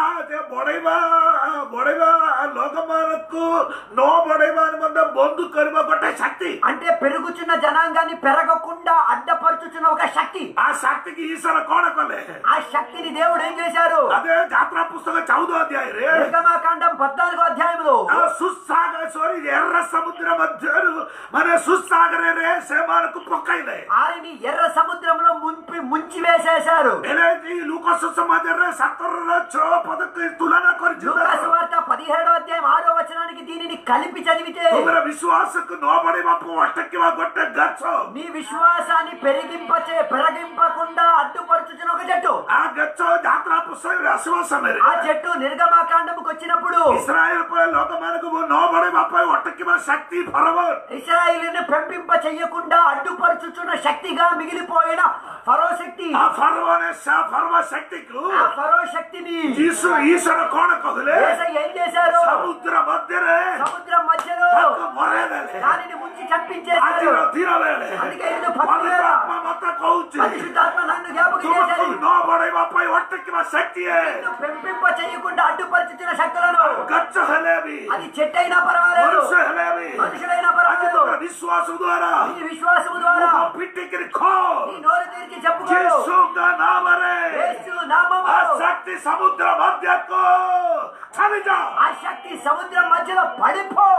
ଯେ ବଢେଇବା ବଢେଇବା ଲୋକମାନଙ୍କୁ ନ ବଢେଇବା ନିମନ୍ତେ ବନ୍ଦ କରିବା ଗୋଟେ ଶକ୍ତି అంటే పెరుగుచున్న జనాంగాన్ని పెరగకుండా అడ్డపరుచుచున్న ఒక శక్తి ఆ శక్తికి ఈశ్వర କଣ କଲେ ఆ శక్తిని దేవుడు ఏం చేశారు అదే ଯାତ୍ରା పుస్తక చౌଦ అధ్యాୟରେ నిర్గమాకాండం పద్నాలుగో అధ్యాయంలో ఆ సుసాగర సారీ ఎర్ర సముద్ర మధ్యରୁ మన సుసాగରରେ ସେମାନଙ୍କୁ ପକାଇଲେ వారిని ఎర్ర సముద్రంలో ముంపి ముంచి వేసేశారు ହେଲେ ଏଇ ଲୋକ ସମାଜରେ ସତରର ଛଅ ପଦକ ତୁଳନା କରିଛି లూకాసు వార్త పదిహేడో అధ్యాయం ఆరో వచనానికి దీనిని కలిపి చదివితే ତୁମର ବିଶ୍ୱାସକୁ ନ ବଢେଇବାକୁ ଅଟକିବା ଗୋଟେ ଗଛ నీ విశ్వాసాన్ని పెరిగింపచే పెరగింపకుండా అడ్డుపరుచుచున్న ఒక చెట్టు ఆ గଛ ଯାତ୍ରା ପୁସ୍ତକରେ ଆସିବା ସମୟରେ ఆ చెట్టు నిర్గమాకాండముకు వచ్చినప్పుడు ఇస్రాయేల్ పై ଲୋକମାନଙ୍କୁ ନ బଢେଇବା ପାଇଁ ଅଟକିବା శక్తి ఫరవర్ ఇస్రాయిల్ని పెంపింప చెయ్యకుండా అడ్డుపరుచుచున్న శక్తిగా మిగిలిపోయిన ఫరో శక్తి ఆ ఫరవనే ఫర్వ శక్తికు ఆ ఫరో శక్తిని ଯୀଶୁ ଈଶ୍ୱର କଣ କହିଲେ యేసయ్య ఏం చేశారు ସମୁଦ୍ର ମଧ୍ୟରେ సముద్రం మధ్యలో ତାକୁ ମରେଇଦେଲେ దానిని ముంచి చంపించేశారు ଆଜିର ଦିନ ବେଳେ అందుకే ఇది ପବିତ୍ର ଆତ୍ମା ମତେ କହୁଛି పరిశుద్ధాత్మ నన్ను జ్ఞాపకం ତୁମକୁ చేశారు ନ ବଢେଇବା ପାଇଁ ଅଟକିବା శక్తి నిన్ను పెంపింప చెయ్యకుండా అడ్డుపరుచుతున్న శక్తులను ଗଛ ହେଲେ ବି అది చెట్టైనా పర్వాలేదు ମನುଷ୍ୟ ହେଲେ ବି మనుషులైనా ଆଜି పర్వాలేదు ତୁମର ବିଶ୍ୱାସ ଦ୍ୱାରା నీ విశ్వాసము ద్వారా ମୁଖ ପିଟିକିରି ଖୋ నీ నోరు తెరిచి చెప్పుకో ଯୀଶୁଙ୍କ ନାମରେ యేసు నామములో ఆ శక్తి సముద్ర మధ్యకు చాలిజా ఆ శక్తి సముద్రం మధ్యలో పడిపో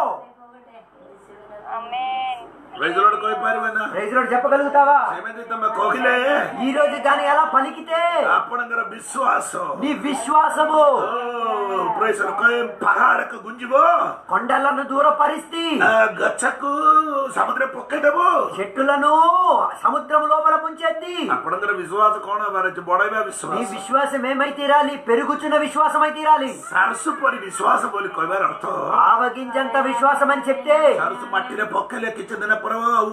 ఆమేన్ ప్రజలు କହିପାରିବେ ନା ప్రైజ్లోడు చెప్పగలుగుతావా ସେମିତି ତମେ କହିଲେ ఈ రోజు కానీ ఎలా పలికితే ଆପଣଙ୍କର ବିଶ୍ୱାସ నీ విశ్వాసము ପ୍ରେସର କହେ ପାହାଡକୁ ଗୁଞ୍ଜିବ కొండలను దూరపరిస్తే ఆ ଗଛକୁ ସମୁଦ୍ର ପକେଇଦେବ చెట్టులను సముద్రం లోపల ముంచేద్ది ଆପଣଙ୍କର ବିଶ୍ୱାସ କଣ ହବାର ଅଛି ବଢେଇବା నీ ବିଶ୍ୱାସ విశ్వాసం ఏమై తీరాలి పెరుగుచున్న విశ్వాసమై తీరాలి ସାରସୁ ପରି ବିଶ୍ୱାସ ବୋଲି କହିବାର ଅର୍ଥ ఆవగింజంత విశ్వాసం అని చెప్తే ସାରସୁ ମାଟିରେ ପକେଇଲେ କିଛି ଦିନ ପରେ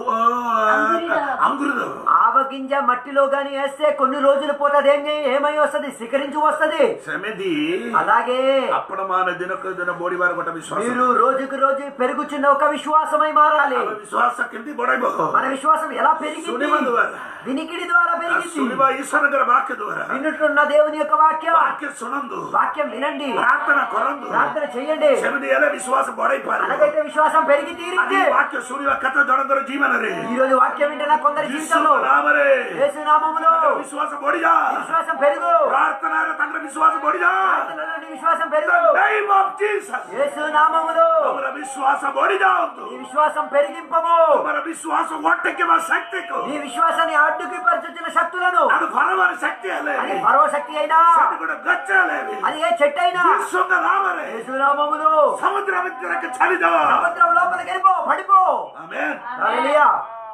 అంగురు ఆవగింజ మట్టిలో గాని వేస్తే కొన్ని రోజులు పోతుంది ఏం చేయ- ఏమై వస్తది శిఖరించి వస్తది ସେମିତି అలాగే ଆପଣ ମାନେ ଦିନକୁ ଦିନ ବଢିବାର ଗୋଟେ ବିଶ୍ୱାସ మీరు రోజుకు రోజు పెరుగుచున్న ఒక విశ్వాసమై మారాలి ଆମ ବିଶ୍ୱାସ କେମିତି ବଢେଇବ మన విశ్వాసం ఎలా పెరిగింది ଶୁଣିବା ଦ୍ୱାରା వినికిడి ద్వారా పెరిగింది ଶୁଣିବା ଈଶ୍ୱରଙ୍କର ବାକ୍ୟ ଦ୍ୱାରା వినుటున్న దేవుని యొక్క వాక్యం ବାକ୍ୟ ଶୁଣନ୍ତୁ వాక్యం వినండి ପ୍ରାର୍ଥନା କରନ୍ତୁ ప్రార్థన చెయ్యండి ସେମିତି ହେଲେ ବିଶ୍ୱାସ ବଢେଇ ପାରିବ అలాగైతే విశ్వాసం పెరిగి ଆଜି తీరింది ବାକ୍ୟ ଶୁଣିବା କେତେ ଜଣଙ୍କର ଜୀବନରେ ఈ రోజు వాక్యం వింటున్న కొందరి ଯୀଶୁଙ୍କ జీవితంలో ନାମରେ యేసు నామములో ତାଙ୍କର ବିଶ୍ୱାସ ବଢିଯା విశ్వాసం పెరుగు ପ୍ରାର୍ଥନାରେ ତାଙ୍କର ବିଶ୍ୱାସ ବଢିଯା ప్రార్థనలో నీ విశ్వాసం పెరుగు name of Jesus యేసు నామములో ତମର ବିଶ୍ୱାସ ବଢିଯାଆନ୍ତୁ నీ విశ్వాసం పెరిగింపము ତମର ବିଶ୍ୱାସ ଅଟକିବା ଶକ୍ତିକୁ నీ విశ్వాసాన్ని అడ్డుకి పరిచున్న శక్తులను ଆଉ ଘରବାର ଶକ୍ତି ହେଲେ అది పరవ శక్తి అయినా ସେଠି ଗୋଟେ ଗଛ ହେଲେ ବି అది ఏ చెట్టు అయినా ଯୀଶୁଙ୍କ ନାମରେ యేసు నామములో ସମୁଦ୍ର ଭିତରକୁ ଛାଡ଼ିଦବ సముద్రం లోపలికి వెళ్ళిపో పడిపో ଆମେନ୍ హల్లెలూయా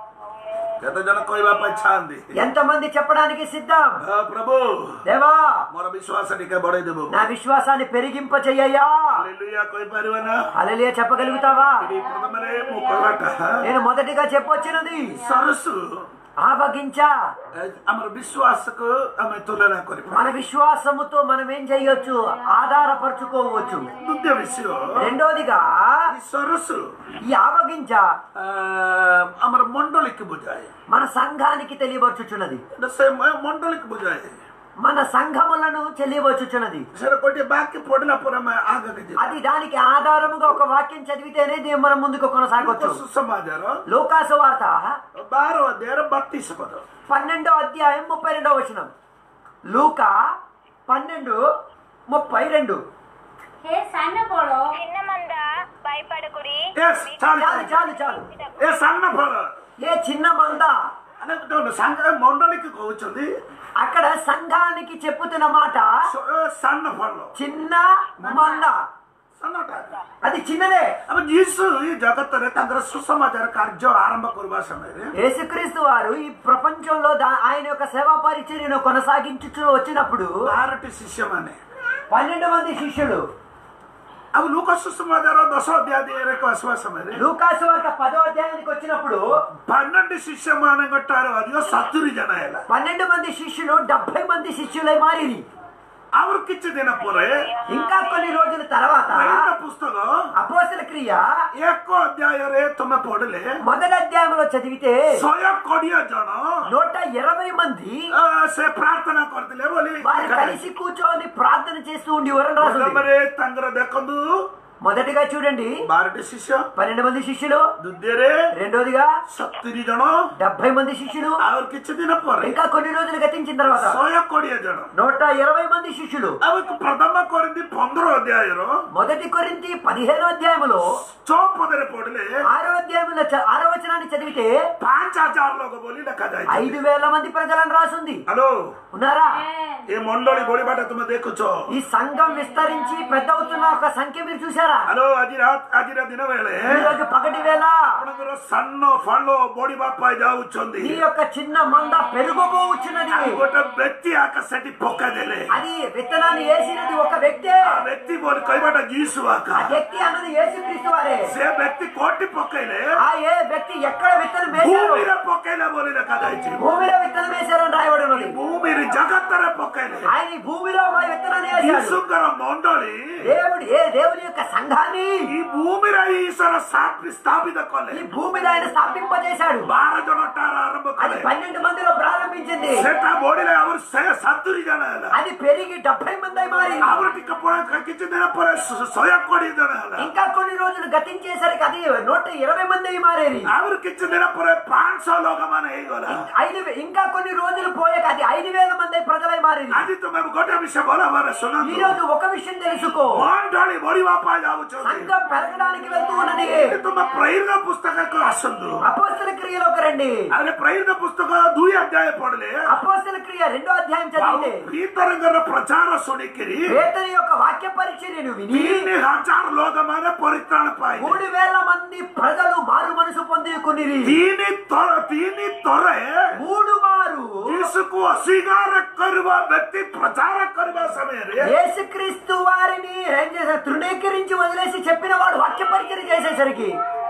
କେତେ ଜଣ କହିବା ପାଇଁ ଚାହାନ୍ତି ఎంతమంది చెప్పడానికి సిద్ధం ହଁ, ପ୍ରଭୁ దేవా ମୋର ବିଶ୍ୱାସ ଟିକେ ବଢେଇ ଦେବ నా విశ్వాసాన్ని పెరిగింప చెయ్యయ్యా ହାଲେଲୁୟା କହିପାରିବ ନା హల్లెలూయా చెప్పగలుగుతావా ଏଠି ପ୍ରଥମରେ ମୁଁ କହିବାଟା నేను మొదటిగా చెప్పొచ్చినది ସରସୁ ఆవగించ ଆମର ବିଶ୍ୱାସକୁ ଆମେ ତୁଳନା କରିପାରିବା మన విశ్వాసముతో మనం ఏం చేయొచ్చు ఆధారపరుచుకోవచ్చు ଦ୍ୱିତୀୟ ବିଷୟ రెండోదిగా ఈ ସରସୁ ఈ ఆవగింజ ଆ, ଆମର ମଣ୍ଡଳୀକୁ ବୁଝାଏ మన సంఘానికి తెలియవచ్చుచున్నది ଏଇଟା ସେ ମ- ମଣ୍ଡଳୀକୁ ବୁଝାଏ మన సంఘములను తెలియవచ్చుచున్నది ସେଟା ଗୋଟିଏ ବାକ୍ୟ ପଢିଲା ପରେ ଆମେ ଆଗକୁ ଯିବା అది దానికి ఆధారముగా ఒక వాక్యం చదివితేనే దీన్ని మనం ముందుకు కొనసాగొచ్చు ସମାଜର లోకాసు వార్త ବାର ଅଧ୍ୟାୟର ବତିଶ పଦ పన్నెండో అధ్యాయం ముప్పై రెండో వచనం లూకా పన్నెండు ముప్పై రెండు హే సన్న బଡ଼ చిన్న మంద భయపడకుడి ఎస్ చాలు చాలు చాలు చాలు ଏ ସାନ ଫଳ ఏ చిన్న మంద ମାନେ ଦେଖନ୍ତୁ, ସାଙ୍ଗ ମଣ୍ଡଳୀକୁ କହୁଛନ୍ତି అక్కడ సంఘానికి చెప్పుతున్న మాట ସ- ଏ ସାନ ଫଳ చిన్న మంద ସାନଟା అది చిన్నదే ଆମ ଯୀଶୁ ଏଇ ଜଗତରେ ତାଙ୍କର ସୁସମାଚାର କାର୍ଯ୍ୟ ଆରମ୍ଭ କରିବା ସମୟରେ యేసుక్రీస్తు వారు ఈ ప్రపంచంలో దా- ఆయన యొక్క సేవా పరిచర్యను కొనసాగించుచు వచ్చినప్పుడు ବାରଟି ଶିଷ୍ୟମାନେ పన్నెండు మంది శిష్యులు ଆଉ ଲୋକ ସୁସମାଚାର ଦଶ ଅଧ୍ୟାୟରେ ଆସିବା ସମୟରେ లూకాసు వార్త పదో అధ్యాయానికి వచ్చినప్పుడు పన్నెండు శిష్యମାନଙ୍କ ଠାରୁ ଅଧିକ ସତୁରି ଜଣ ହେଲା పన్నెండు మంది శిష్యులు డెబ్బై మంది శిష్యులై మారిరి ଆମର କିଛି ଦିନ ପରେ ఇంకా కొన్ని రోజుల తర్వాత ପ୍ରେରିତ ପୁସ୍ତକ అపోసల క్రియ ଏକ ଅଧ୍ୟାୟରେ ତମେ ପଢିଲେ మొదటి అధ్యాయంలో చదివితే ଶହେ କୋଡିଏ ଜଣ నూట ఇరవై మంది ଆ, ସେ ପ୍ରାର୍ଥନା କରିଥିଲେ ବୋଲି వారు కలిసి కూర్చొని ప్రార్థన చేస్తూ ఉండి ఎవరని రాసింది ପ୍ରଥମରେ ତାଙ୍କର ଦେଖନ୍ତୁ మొదటిగా చూడండి ବାରଟି ଶିଷ୍ୟ పన్నెండు మంది శిష్యులు ଦ୍ୱିତୀୟରେ రెండోదిగా ସତୁରି ଜଣ డెబ్బై మంది శిష్యులు ଆଉ କିଛି ଦିନ ପରେ ఇంకా కొన్ని రోజులు గతించిన తర్వాత ଶହେ କୋଡିଏ ଜଣ నూట ఇరవై మంది శిష్యులు ଆଉ ପ୍ରଥମ କରିନ୍ତି ପନ୍ଦର ଅଧ୍ୟାୟର మొదటి కొరింతి పదిహేను అధ్యాయములో ଚौପଦରେ ପଢିଲେ ఆరో అధ్యాయంలో చ- ఆరో వచనాన్ని చదివితే ପାଞ୍ଚ ହଜାର ଲୋକ ବୋଲି ଲେଖାଯାଇଛି ఐదు వేల మంది ప్రజలను రాసుంది ହ୍ୟାଲୋ ఉన్నారా ଏ ମଣ୍ଡଳୀ ବଢିବାଟା ତୁମେ ଦେଖୁଛ ఈ సంఘం విస్తరించి పెద్ద అవుతున్న ఒక సంఖ్య మీరు చూసారా ହ୍ୟାଲୋ ଆଜି ରାତ ଆଜିର ଦିନ ବେଳେ ఈ రోజు పగటి వేళ ଆପଣଙ୍କର ସାନ ଫାଲ ବଢିବା ପାଇଁ ଯାଉଛନ୍ତି ఈ యొక్క చిన్న మంద పెరుగుపోవచ్చున్నది ଆଉ ଗୋଟେ ବ୍ୟକ୍ତି ଆକା ସେଠି ପକାଇଦେଲେ అది విత్తనాన్ని వేసినది ఒక వ్యక్తే ఆ వ్యక్తి ବୋଲି କହିବାଟା ଯୀଶୁ ଆକା ఆ వ్యక్తి అన్నది యేసుక్రీస్తు వారే ସେ ବ୍ୟକ୍ତି କୋଟି ପକେଇଲେ ఆ ఏ వ్యక్తి ఎక్కడ విత్తనం వేశారు ଭୂମିରେ ପକେଇଲେ ବୋଲି ଲେଖାଯାଇଛି భూమిలో విత్తనం వేశారని రాయబడి ఉన్నది ଭୂମିରେ ଜଗତରେ పକେଇଲେ ఆయన ఈ భూమిలో మరి విత్తనాన్ని వేశాడు ଯୀଶୁଙ୍କର ମଣ୍ଡଳୀ దేవుడు ఏ దేవుని యొక్క సంఘాన్ని ఈ భూమిରେ ఈశ్వର ସ୍ଥାପି- ସ୍ଥାପିତ କଲେ ఈ భూమిలో ఆయన స్థాపింపజేశాడు ବାର ଜଣ ଟାର ଆରମ୍ଭ అది କଲେ పన్నెండు మందిలో ప్రారంభించింది ସେଟା ବଢିଲେ ଆମର ଶହେ ସତୁରି ଜଣ ହେଲା అది పెరిగి డెబ్బై మంది అయి మారి ଆମର ଟିକେ ପରେ କିଛି ଦିନ ପରେ ଶ- ଶହେ କୋଡିଏ ଜଣ ହେଲା ఇంకా కొన్ని రోజులు గతించేసరికి అది నూట ఇరవై మంది అయి మారేది ଆହୁରି କିଛି ଦିନ ପରେ ପାଞ୍ଚଶହ ଲୋକମାନେ ହେଇଗଲା ఐదు వే- ఇంకా కొన్ని రోజులు పోయాక అది ఐదు వేల మంది అయి ప్రజలై మారేది ଆଜି ତୁମେ ଗୋଟେ ବିଷୟ ଭଲ ଭାବରେ ఈ ଶୁଣନ୍ତୁ రోజు ఒక విషయం తెలుసుకో ମଣ୍ଡଳୀ ବଢିବା ପାଇଁ ଯାଉଛନ୍ତି సంఘం పెరగడానికి వెళ్తూ ఉన్నది ତୁମେ ପ୍ରେରିତ ପୁସ୍ତକକୁ ଆସନ୍ତୁ అపోస్తల క్రియలోకి రండి ଆରେ ପ୍ରେରିତ ପୁସ୍ତକ ଦୁଇ ଅଧ୍ୟାୟ ପଢିଲେ అపోస్తల క్రియ రెండో అధ్యాయం చదివితే ପିତରଙ୍କର ପ୍ରଚାର ଶୁଣିକିରି పేతరి యొక్క వాక్య పరిచర్యను విని ତିନି ହଜାର ଲୋକମାନେ ପରିତ୍ରାଣ ପାଇଲେ మూడు వేల మంది ప్రజలు మారు మనసు పొందుకునిరి ତିନି ଥର ତିନି ଥରେ మూడు మారు ଯୀଶୁକୁ ଅସ୍ୱୀକାର କରିବା ବ୍ୟକ୍ତି ପ୍ରଚାର କରିବା ସମୟରେ యేసుక్రీస్తు వారిని ఏం చేశారు తృణీకరించి వదిలేసి చెప్పిన వాడు వాక్య పరిచర్య చేసేసరికి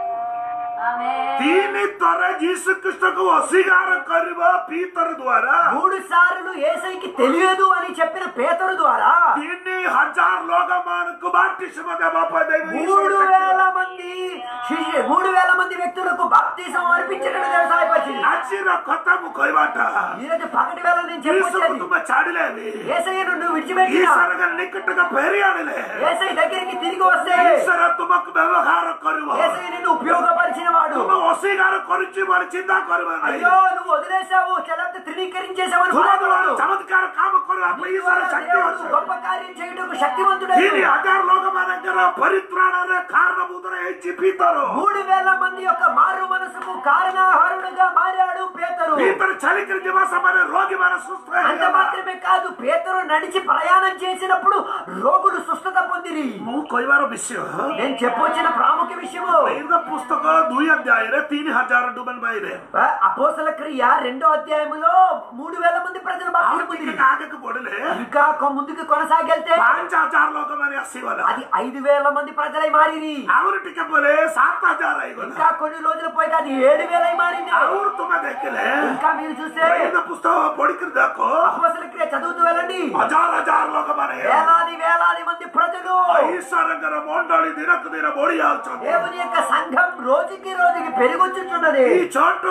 ఆమేన్ ତିନି ଥରେ ଯୀଶୁ ଖ୍ରୀଷ୍ଟକୁ ଅସ୍ୱୀକାର କରିବା ପିତର ଦ୍ଵାରା మూడు సార్లు ఏసైకి తెలియదు అని చెప్పిన పేతరు ద్వారా ତିନି ହଜାର ଲୋକମାନଙ୍କୁ ବାପ୍ତିସ୍ମ ଦେବା ପାଇଁ ଦେବେ మూడు వేల మంది శిష్యు మూడు వేల మంది వ్యక్తులకు బాప్తీసం అర్పించడం సహాయపరిచింది ଆଜିର କଥା ମୁଁ କହିବାଟା ఈ రోజు పగటి వేళ నేను ଯୀଶୁକୁ చెప్పొచ్చేది ତୁମେ ଛାଡ଼ିଲେନି ఏసయ్యను నువ్వు విడిచిపెట్టిన ଈଶ୍ୱରଙ୍କ ନିକଟକୁ ଫେରି ଆଣିଲେ ఏసై దగ్గరికి తిరిగి వస్తే ଈଶ୍ୱର ତୁମକୁ ବ୍ୟବହାର କରିବ ఏసై నిన్ను ఉపయోగపరిచిన వాడు ତୁମେ ଅସ୍ୱୀକାର କରୁଛି ବୋଲି ଚିନ୍ତା କରିବା ନାହିଁ అయ్యో నువ్వు వదిలేసావు చెలంత ధృవీకరించేసావని ତୁମ ଦ୍ୱାରା బాధపడదు. చమత్କାର కాମ କରିବା ପାଇଁ నీ ଈଶ୍ୱର ద్వారా ଶକ୍ତି దేవుడు ଅଛି గొప్ప కార్యం చేయుటకు శక్తివంతుడు ତିନି ହଜାର ଲୋକମାନଙ୍କର ପରିତ୍ରାଣରେ କାରଣଭୂତରେ ହେଇଛି ପିତର మూడు వేల మంది యొక్క మారు మనసుకు కారణాహారుడుగా మారాడు పేతరు ପିତର ଚାଲିକିରି ଯିବା ସମୟରେ ରୋଗୀମାନେ ସୁସ୍ଥ అంత ହେଇଗଲା మాత్రమే కాదు పేతరు నడిచి ప్రయాణం చేసినప్పుడు రోగులు సుస్థత పొందిరి ମୁଁ କହିବାର ବିଷୟ నేను చెప్పొచ్చిన ప్రాముఖ్య విషయము ପ୍ରେରିତ పుస్తକ ଦୁଇ ଅଧ୍ୟାୟରେ ତିନି ହଜାର ଡୁବନ ବାଇରେ అపోసల క్రియ రెండో అధ్యాయములో మూడు వేల మంది ప్రజలు ଆଉ బాప్తిసం ଟିକେ పొందిరి ଆଗକୁ ପଢିଲେ ఇంకా కొ- ముందుకు కొనసాగెళ్తే ପାଞ୍ଚ ହଜାର ଲୋକମାନେ ଆସିଗଲା అది ఐదు వేల మంది ప్రజలై మారిరి ଆହୁରି ଟିକେ ପରେ ସାତ ହଜାର ହେଇଗଲା ఇంకా కొన్ని రోజులు పోయి అది ఏడు వేలై మారింది ଆହୁରି ତୁମେ ଦେଖିଲେ ఇంకా మీరు చూస్తే ପ୍ରେରିତ పుస్తକ ପଢିକିରି ଦେଖ అపోసల క్రియ చదువుతూ వెళ్ళండి ହଜାର ହଜାର ଲୋକମାନେ వేలాది వేలాది మంది ప్రజలు ଈଶ୍ୱରଙ୍କର ମଣ୍ଡଳୀ ଦିନକୁ ଦିନ ବଢି ଯାଉଛନ୍ତି దేవుని యొక్క సంఘం రోజుకి రోజుకి పెరుగుచున్నది ఈ ଛୋଟ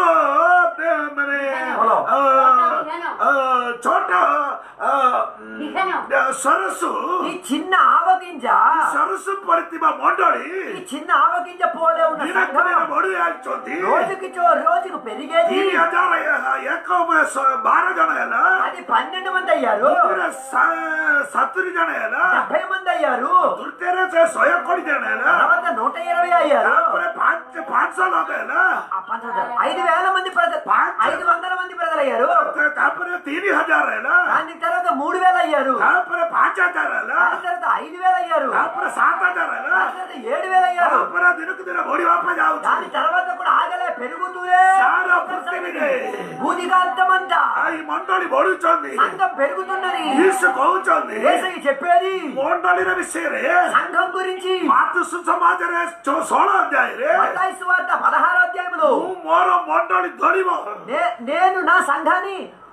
ଏ, ମାନେ ବୋଲ। ଅ, ଅ, ଛୋଟ ଅ, ବିଜ୍ଞାନ ସରସୁ ఈ చిన్న ఆవగింజ ସରସୁ ପରିଥିବା ମଣ୍ଡଳୀ ఈ చిన్న ఆవగింజ పోలే ఉన్న ଦିନକୁ ଦିନ సంఘం ବଢି ଯାଉଛନ୍ତି రోజుకి చో- రోజుకు పెరిగేది ତିନି ହଜାର ଏକ ଶ- ବାର ଜଣ ହେଲା అది పన్నెండు మంది అయ్యారు ଦ୍ୱିତୀୟରେ ସା- ସତୁରି ଜଣ ହେଲା డెబ్బై మంది అయ్యారు ତୃତୀୟରେ ସେ ଶହେ କୋଡିଏ ଜଣ ହେଲା తర్వాత నూట ఇరవై అయ్యారు ତାପରେ ପାଞ୍ଚ ପାଞ୍ଚଶହ ଲୋକ ହେଲା ఆ పంతొమ్మిది ఐదు వేల మంది ప్రజలు ఐదు వందల మంది ప్రజలు అయ్యారు ତାପରେ ତିନି ହଜାର ହେଲା దాని తర్వాత మూడు వేలు అయ్యారు ତାପରେ ପାଞ୍ଚ ହଜାର ହେଲା దాని తర్వాత ఐదు వేలు అయ్యారు ତାପରେ ସାତ ହଜାର ହେଲା దాని తర్వాత ఏడు వేలు అయ్యారు ତାପରେ ଦିନକୁ ଦିନ ବଢିବା ପାଇଁ ଯାଉଛି దాని తర్వాత కూడా ఆగలే పెరుగుతూనే ସାରା ପୃଥିବୀରେ భూదిగాంతమంతా ଏଇ ମଣ୍ଡଳୀ ବଢୁଛନ୍ତି సంఘం పెరుగుతున్నది ଯୀଶୁ କହୁଛନ୍ତି ఏసై చెప్పేది ମଣ୍ଡଳୀର ବିଷୟରେ సంఘం గురించి ମାତୃ ସମାଜରେ ଚ- ଷୋହଳ ଅଧ୍ୟାୟରେ మత్తాయి సువార్త పదహారో అధ్యాయంలో ମୁଁ ମୋର ମଣ୍ଡଳୀ ଧରିବ నే- నేను నా సంఘాన్ని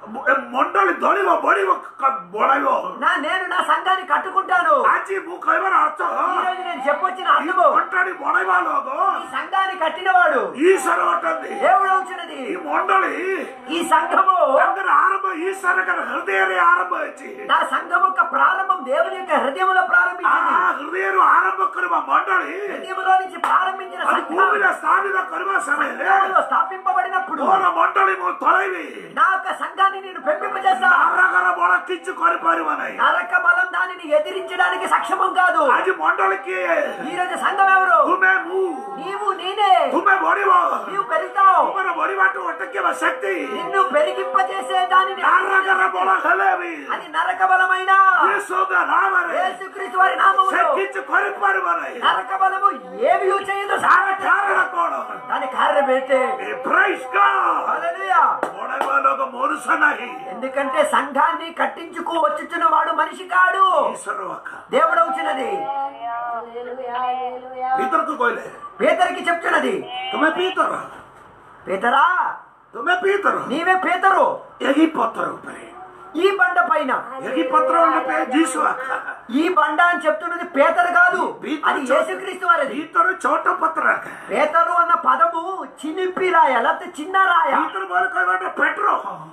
ମଣ୍ଡଳୀ ଦଳିବ ବଢିବ କ- ବଢାଇବ నా నేను నా సంఘాన్ని కట్టుకుంటాను ଆଜି ମୁଁ କହିବାର ଅର୍ଥ ఈ రోజు నేను చెప్పొచ్చిన ఈ అర్థము ମଣ୍ଡଳୀ ବଢାଇବା ଲୋକ ఈ సంఘాన్ని కట్టినవాడు ఈశ్వర ଅଟନ୍ତି దేవుడు అవుతున్నది ఈ ମଣ୍ଡଳୀ ఈ సంఘము ତାଙ୍କର ଆରମ୍ଭ ଈଶ୍ୱରଙ୍କର ହୃଦୟରେ ଆରମ୍ଭ ହେଇଛି నా సంఘం యొక్క ప్రారంభం దేవుని యొక్క హృదయంలో ఆ ప్రారంభించింది ହୃଦୟରୁ ଆରମ୍ଭ କରିବା ମଣ୍ଡଳୀ హృదయంలో నుంచి ప్రారంభించిన అది సంఘం భూమిలో స్థాపిତ କରିବା ସମୟରେ సంఘంలో స్థాపింపబడినప్పుడు ମୋର ମଣ୍ଡଳୀ ମୁଁ ତଳେଇବି నా యొక్క సంఘాన్ని నేను పెంపింపజేస్తా ନାରକର ବଳ କିଛି କରିପାରିବ ନାହିଁ నరక బలం దానిని ఎదిరించడానికి సక్షమం కాదు ଆଜି ମଣ୍ଡଳୀ କିଏ ఈ రోజు సంఘం ఎవరు ତୁମେ ମୁଁ నీవు నేనే ତୁମେ ବଢିବ నీవు పెరుగుతావు ତୁମର ବଢିବାଠୁ ଅଟକିବା ଶକ୍ତି నిన్ను పెరిగింపజేసే దానిని ନାରକର ବଳ ହେଲେ ବି అది నరక బలమైన యేసుଙ୍କ ନାମରେ యేసుక్రీస్తు వారి ସେ నామములో କିଛି କରିପାରିବ ନାହିଁ నరక బలము ఏమి చేయదు ତାର କାରଣ କଣ దాని కారణం ఏంటి ଏ praise God. హల్లెలూయా. ବଢାଇବା ଲୋକ ମନୁଷ୍ୟ ନାହିଁ ఎందుకంటే సంఘాన్ని కట్టించుకు వచ్చుచున్న వాడు మనిషి కాడు ଈଶ୍ୱର ବାକା దేవుడు అవుతున్నది హల్లెలూయా, హల్లెలూయా. ପିତରକୁ କହିଲେ పేదరికి చెప్తున్నది ତୁମେ ପିତର పేదరా ତୁମେ ପିତର నీవే పేదరు ଏହି ପତ୍ର ଉପରେ ఈ బండ పైన ଏହି పତ୍ର ଉପରେ ଯୀଶୁ ଆକା ఈ బండ అని చెప్తున్నది పేదరు కాదు అది యేసుక్రీస్తు వారిది ଭିତର ଛୋଟ ପତ୍ର ଆକା పేదరు అన్న పదము చినిపి రాయ లేకపోతే చిన్న రాయ ଭିତର ବୋଲି କହିବାଟା ପେଟ୍ରୋ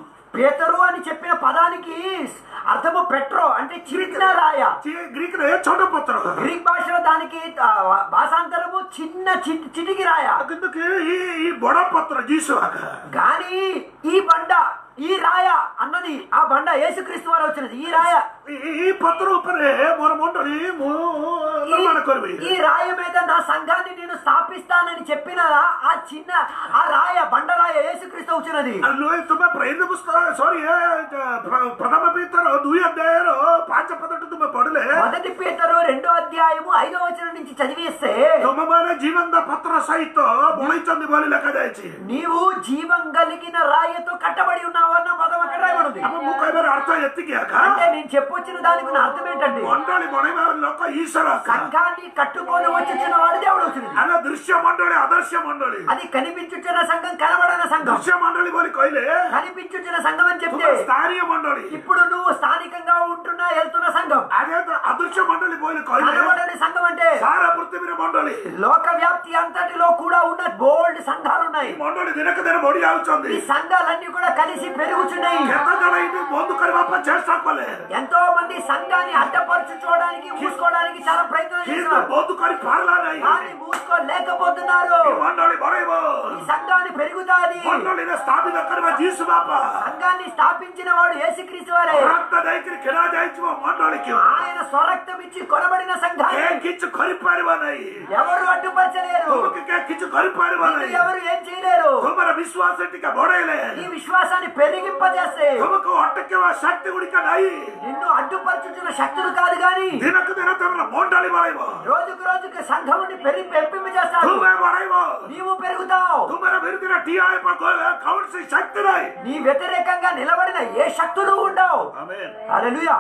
పేదరు అని చెప్పిన పదానికి అర్థము పెట్రో అంటే చిన్న రాయ ଗ୍ରୀକ୍ ରେ ଛୋଟ ପତ୍ର గ్రీక్ భాషలో దానికి ఆ, భాషాంతరము చిన్న చి- చిటికి రాయ କିନ୍ତୁ କି ఈ ఈ ବଡ ପତ୍ର ଯୀଶୁ ଆକା గాని ఈ బండ ఈ రాయ అన్నది ఆ బండ యేసుక్రీస్తు వారు వచ్చినది ఈ రాయ ఈ- ఈ పତ୍ର ଉପରେ ମୋର ମଣ୍ଡଳୀ ମୁଁ ఈ- ନିର୍ମାଣ କରିବି ఈ రాయ మీద నా సంఘాన్ని నేను స్థాపిస్తానని చెప్పిన ఆ చిన్న ఆ రాయ బండ రాయ యేసుక్రీస్తు వచ్చినది ಅಲ್ಲಿ ತುಂಬಾ ಪ್ರೇಮ ಪುಸ್ತಕ ಸಾರಿ ಪ್ರಥಮ ಪೀತರ ದುಯಿ ಅಧ್ಯಾಯರು ಪಾಂಚ ಪದಟ್ಟು ತುಂಬ ಪಡಲೆ మొదటి పేతరు రెండో అధ్యాయము ఐదో వచనం నుంచి చదివేస్తే ତୁମ ମାନେ ଜୀବନ୍ତ ପତ୍ର ସହିତ ବଳିଛନ୍ତି ବୋଲି ଲେଖାଯାଇଛି నీవు జీవం కలిగిన రాయతో కట్టబడి ఉన్నావు అన్న పదం అక్కడ రాయబడింది అప్పుడు ମୁଁ କହିବାର ଅର୍ଥ ଏତିକି ଆକା అంటే నేను చెప్పొచ్చిన దానికి ఉన్న అర్థం ఏంటంటే ମଣ୍ଡଳୀ ବଣେଇବା ଲୋକ ଈଶ୍ୱର ଆକା సంఘాన్ని కట్టుకొని వచ్చిన వాడు దేవుడు వచ్చింది ଆମେ ଦୃଶ୍ୟ ମଣ୍ଡଳୀ ଆଦର୍ଶ ମଣ୍ଡଳୀ అది కనిపించుచున్న సంఘం కనబడన సంఘం ଦୃଶ୍ୟ ମଣ୍ଡଳୀ ବୋଲି କହିଲେ కనిపించుచున్న సంఘం అని చెప్తే ତୁମ ସ୍ଥାନୀୟ ମଣ୍ଡଳୀ ఇప్పుడు నువ్వు స్థానికంగా ఉంటున్నా వెళ్తున్న సంఘం ଆଗେ ତ ଆଦର୍ଶ ମଣ୍ଡଳୀ ବୋଲି କହିଲେ కనబడని సంఘం అంటే ସାରା ପୃଥିବୀର ମଣ୍ଡଳୀ లోక వ్యాప్తి అంతటిలో కూడా ఉన్న బోల్డ్ సంఘాలు ఈ ఉన్నాయి ମଣ୍ଡଳୀ ଦିନକୁ ଦିନ ବଢି ଯାଉଛନ୍ତି ఈ సంఘాలన్నీ కూడా కలిసి పెరుగుచున్నాయి କେତେ ଜଣ ଏଇଠି ବନ୍ଦ କରିବା ପାଇଁ ଚେଷ୍ଟା କଲେ ఎంతో మంది సంఘాన్ని అడ్డపరచుకోవడానికి మూసుకోవడానికి చాలా ప్రయత్నం କିନ୍ତୁ చేస్తున్నారు ବନ୍ଦ କରି ପାରିଲା ନାହିଁ కానీ మూసుకోలేకపోతున్నారు ఈ మండଳି ବଢେଇବ ఈ సంఘాన్ని పెరుగుతాది ମଣ୍ଡଳୀରେ ସ୍ଥାପିତ କରିବା ଯୀଶୁ ବାପା సంఘాన్ని స్థాపించిన వాడు యేసుక్రీస్తు వారే ରକ୍ତ ଦେଇକରି କିଣା ଯାଇଥିବ ମଣ୍ଡଳୀକି ఆయన స్వరక్తం ఇచ్చి కొనబడిన సంఘాన్ని କେହି କିଛି କରିପାରିବ ନାହିଁ ఎవరు అడ్డుపరచలేరు ତୁମକୁ କେହି କିଛି କରିପାରିବ నిన్ను ନାହିଁ ఎవరు ఏం చేయలేరు ତୁମର ବିଶ୍ୱାସ ଟିକେ ବଢେଇଲେ ఈ విశ్వాసాన్ని పెరిగింపజేస్తే ତୁମକୁ ଅଟକେଇବା ଶକ୍ତି ଗୁଡ଼ିକ ନାହିଁ నిన్ను అడ్డుపరచుచున్న శక్తులు కాదు గాని ଦିନକୁ ଦିନ ତମର ମଣ୍ଡଳୀ ବଢେଇବ రోజుకు రోజుకి సంఘముని పెరి పెంపింపజేస్తాడు ତୁମେ ବଢେଇବ నీవు పెరుగుతావు ତୁମର ବିରୁଦ୍ଧରେ ଠିଆ ହେବା କୌଣସି ଶକ୍ତି ନାହିଁ నీ వ్యతిరేకంగా నిలబడిన ఏ శక్తులు ఉండవు హల్లెలూయా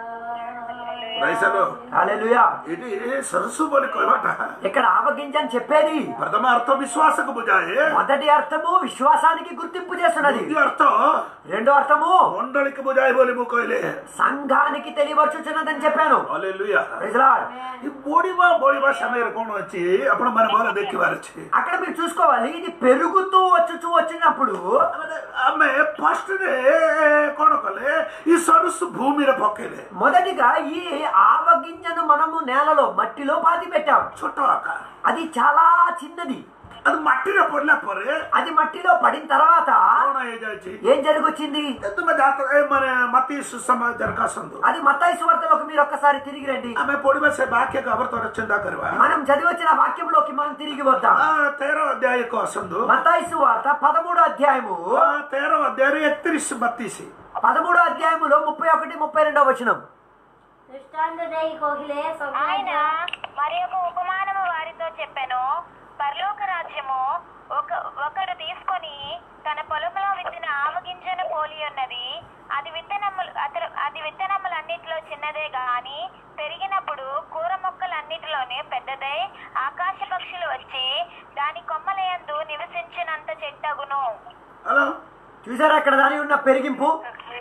రైసలు హల్లెలూయా ఇది సరస్సు ବୋଲି କହିବାଟା ఇక్కడ ఆవగించని చెప్పేది ପ୍ରଥମ ଅର୍ଥ ବିଶ୍ୱାସକୁ ବୁଝାଏ మొదటి అర్థము విశ్వాసానికి గుర్తింపు చేస్తున్నది ଦ୍ୱିତୀୟ ଅର୍ଥ రెండో అర్థము ମଣ୍ଡଳୀକୁ ବୁଝାଏ ବୋଲି ମୁଁ କହିଲେ సంఘానికి తెలియవచ్చుచున్నదని చెప్పాను ହଲେଲୁୟା Praise the Lord. ఈ ବଢିବା ବଢିବା ସମୟରେ କଣ ଅଛି ଆପଣ ମାନେ ଭଲ ଦେଖିବାର ଅଛି అక్కడ మీరు చూసుకోవాలి ఇది పెరుగుతూ వచ్చుచూ వచ్చినప్పుడు ମାନେ ଆମେ ଫାଷ୍ଟରେ କଣ କଲେ ఈ సరస్సు భూమిରେ ପକେଇଲେ మొదటిగా ఈ ఆవగింజను మనము నేలలో మట్టిలో పాతి పెట్టాం ଛୋଟ ଆକାର అది చాలా చిన్నది అది ମାଟିରେ ପଡିଲା ପରେ అది మట్టిలో పడిన తర్వాత କଣ ହେଇଯାଇଛି ఏం జరిగొచ్చింది ତୁମେ ଜାତ ଏ ମାନେ ମାତି ସୁସମାଚାରକୁ ଆସନ୍ତୁ అది మత్తాయి సువార్తలోకి మీరు ఒక్కసారి తిరిగి రండి ଆମେ ପଢିବା ସେ ବାକ୍ୟକୁ ଆବର୍ତ୍ତନ ଚିନ୍ତା କରିବା మనం చదివి వచ్చిన వాక్యంలోకి మనం తిరిగి వద్దాం ఆ, ତେର ଅଧ୍ୟାୟକୁ ଆସନ୍ତୁ మత్తాయి సువార్త పదమూడో అధ్యాయము ఆ, ତେର ଅଧ୍ୟାୟରେ ଏକତିରିଶ ବତିଶ పదమూడో అధ్యాయములో ముప్పై ఒకటి ముప్పై రెండో వచనం దృష్టాంత దేయి కోహిలే ఆయన మరి ఒక ఉపమానము వారితో చెప్పెను పరలోక రాజ్యము ఒక ఒకడు తీసుకొని తన పొలంలో విత్తిన ఆవగింజను పోలి ఉన్నది అది విత్తనములు అతడు అది విత్తనములన్నిటిలో చిన్నదే గాని పెరిగినప్పుడు కూర మొక్కలన్నిటిలోనే పెద్దదై ఆకాశ పక్షులు వచ్చి దాని కొమ్మలయందు నివసించినంత చెట్టగును హలో చూసారా అక్కడ దాని ఉన్న పెరిగింపు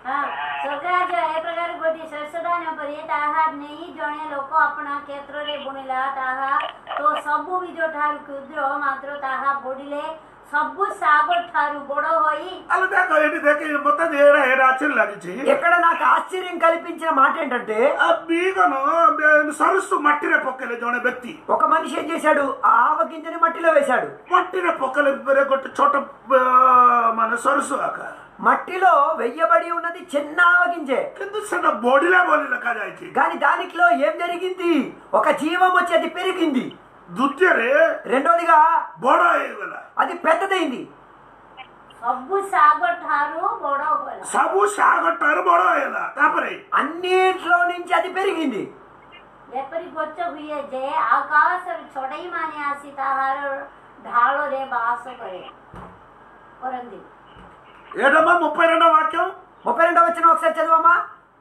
હા સ્વર્ગરાજ એ પ્રકાર ଗୋଟିଏ ଶସ୍ୟଦାନ ପରି ତାହା ନେଇ ଜଣେ ଲୋକ ଆପଣା କ୍ଷେତ୍ରରେ ବୁଣିଲା ତାହା ତ ସବୁ ବୀଜ ଠାରୁ କ୍ଷୁଦ୍ର ମାତ୍ର ତାହା ବଢିଲେ ସବୁ ଶାଗ ଠାରୁ ବଡ ହୋଇ అలా దేక ఏంటి దేక మొత్తం ఏడా ఏడా ఆశ్చర్యం లాగించి ఇక్కడ నాకు ఆశ్చర్యం కల్పించిన మాట ఏంటంటే ఆ బీగను సరస్సు మట్టిరే పొక్కలే జోనే వ్యక్తి ఒక మనిషి ఏం చేశాడు ఆ ఆవ గింజని మట్టిలో వేశాడు మట్టిరే పొక్కలే బరే కొట్టి చోట ఆ, మన సరస్సు ఆక మట్టిలో వెయ్యబడి ఉన్నది చిన్న ఆవ గింజే కింద చిన్న బోడిలే బోలిన కాజాయిచి కానీ దానిలో ఏం జరిగింది ఒక జీవం వచ్చి అది పెరిగింది దుత్యరే రెండోదిగా బోడ అయ్యేగల అది పెద్దదైంది ସବୁ ଶାଗ ଠାରୁ ବଡ होला ସବୁ ଶାଗଟାରୁ ବଡ ହେଇଗଲା ତାପରେ అన్నిట్లో నుంచి అది పెరిగింది ଯେପରି ଗଛ ହୁଏ ଯେ ଆକାଶରେ ଚଢେଇ ମାନେ ଆସି ତାହାର ଢାଳରେ ବାସ କରେ କରନ୍ତି ఏడమ్మా ముప్పై రెండో వాక్యం ముప్పై రెండో వచ్చిన ఒకసారి చదవమ్మా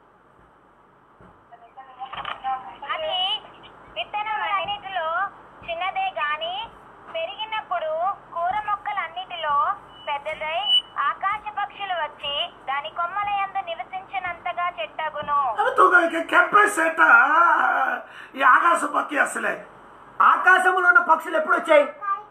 అది విత్తనములన్నిటిలో చిన్నదే గాని పెరిగినప్పుడు కూర మొక్కలన్నిటిలో పెద్దదై ఆకాశ పక్షులు వచ్చి దాని కొమ్మల యందు నివసించినంతగా చెట్టగును తూ కెంపేస్ ఏట ఈ ఆకాశ పక్కి అసలే ఆకాశంలో ఉన్న పక్షులు ఎప్పుడు వచ్చాయి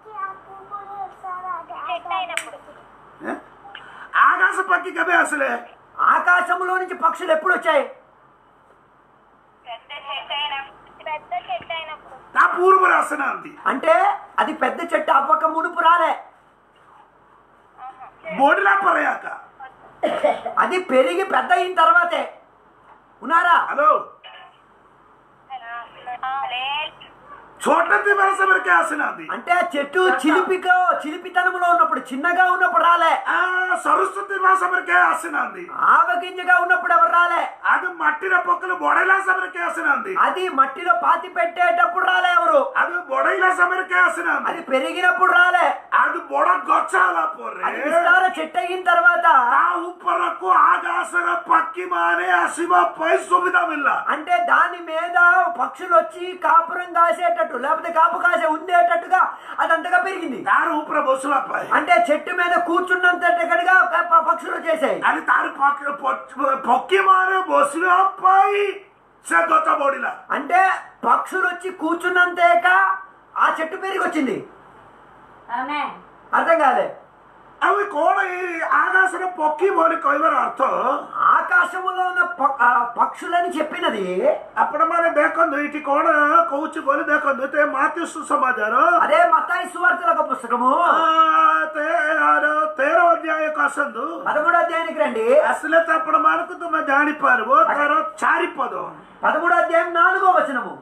చెట్టు అయినప్పుడు ఏ? ఆకాశ పక్కి కబే అసలే ఆకాశంలో నుంచి పక్షులు ఎప్పుడు వచ్చాయి పెద్ద చెట్టు అయిన పెద్ద చెట్టు అయినప్పుడు నా పూర్వ రాసిన అంది అంటే అది పెద్ద చెట్టు అవ్వక మునుపు రాలే బోడిలా పరయాక అది పెరిగి పెద్ద అయిన తర్వాతే ఉన్నారా హలో చోట దివస వరకే ఆసినది అంటే ఆ చెట్టు చిలిపిగా చిలిపితనంలో ఉన్నప్పుడు చిన్నగా ఉన్నప్పుడు రాలే ఆ సరస్వతి మాస వరకే ఆసినది ఆవగింజగా ఉన్నప్పుడు ఎవరు రాలే అది మట్టిన పొక్కలు బొడైలా సమరకే ఆసినది అది మట్టిలో పాతి పెట్టేటప్పుడు రాలే ఎవరు అది బొడైలా సమరకే ఆసినది అది పెరిగినప్పుడు రాలే అది బొడ గొచ్చాల పోరే అది విస్తార చెట్టు అయిన తర్వాత తా ఉప్పరకు ఆకాశర పక్కి మానే అసిమ పై సువిధమిల్ల అంటే దాని మీద పక్షులు వచ్చి కాపురం కాసేటట్టు లేకపోతే కాపు కాసే ఉండేటట్టుగా అదంతగా పెరిగింది దారు ఊపిర బొసుల పై అంటే చెట్టు మీద కూర్చున్నంతగా పక్షులు చేసాయి అది తారు పక్క పొ- పొక్కి మానే బొసుల పై సెదొత్త బొడిలా అంటే పక్షులు వచ్చి కూర్చున్నంతేక ఆ చెట్టు పెరిగి వచ్చింది ଆମେ అర్థం కాలే అవి కోడ ఈ ఆకాశర పొక్కి బోలి కొయ్యవర అర్థం ఆకాశములో ఉన్న ప- ఆ పక్షులని చెప్పినది అప్పుడు మన దేకొందు ఇటు కోడ కౌచి బోలి దేకొందు తే మాతి సుసమాచార అదే మతాయి సువార్తల ఒక పుస్తకము తేరో అధ్యాయ కాసందు పదమూడో అధ్యాయానికి రండి అసలే తప్పుడు మనకు తుమ్మ జానిపారు తర చారిపోదు పదమూడో అధ్యాయం నాలుగో వచనము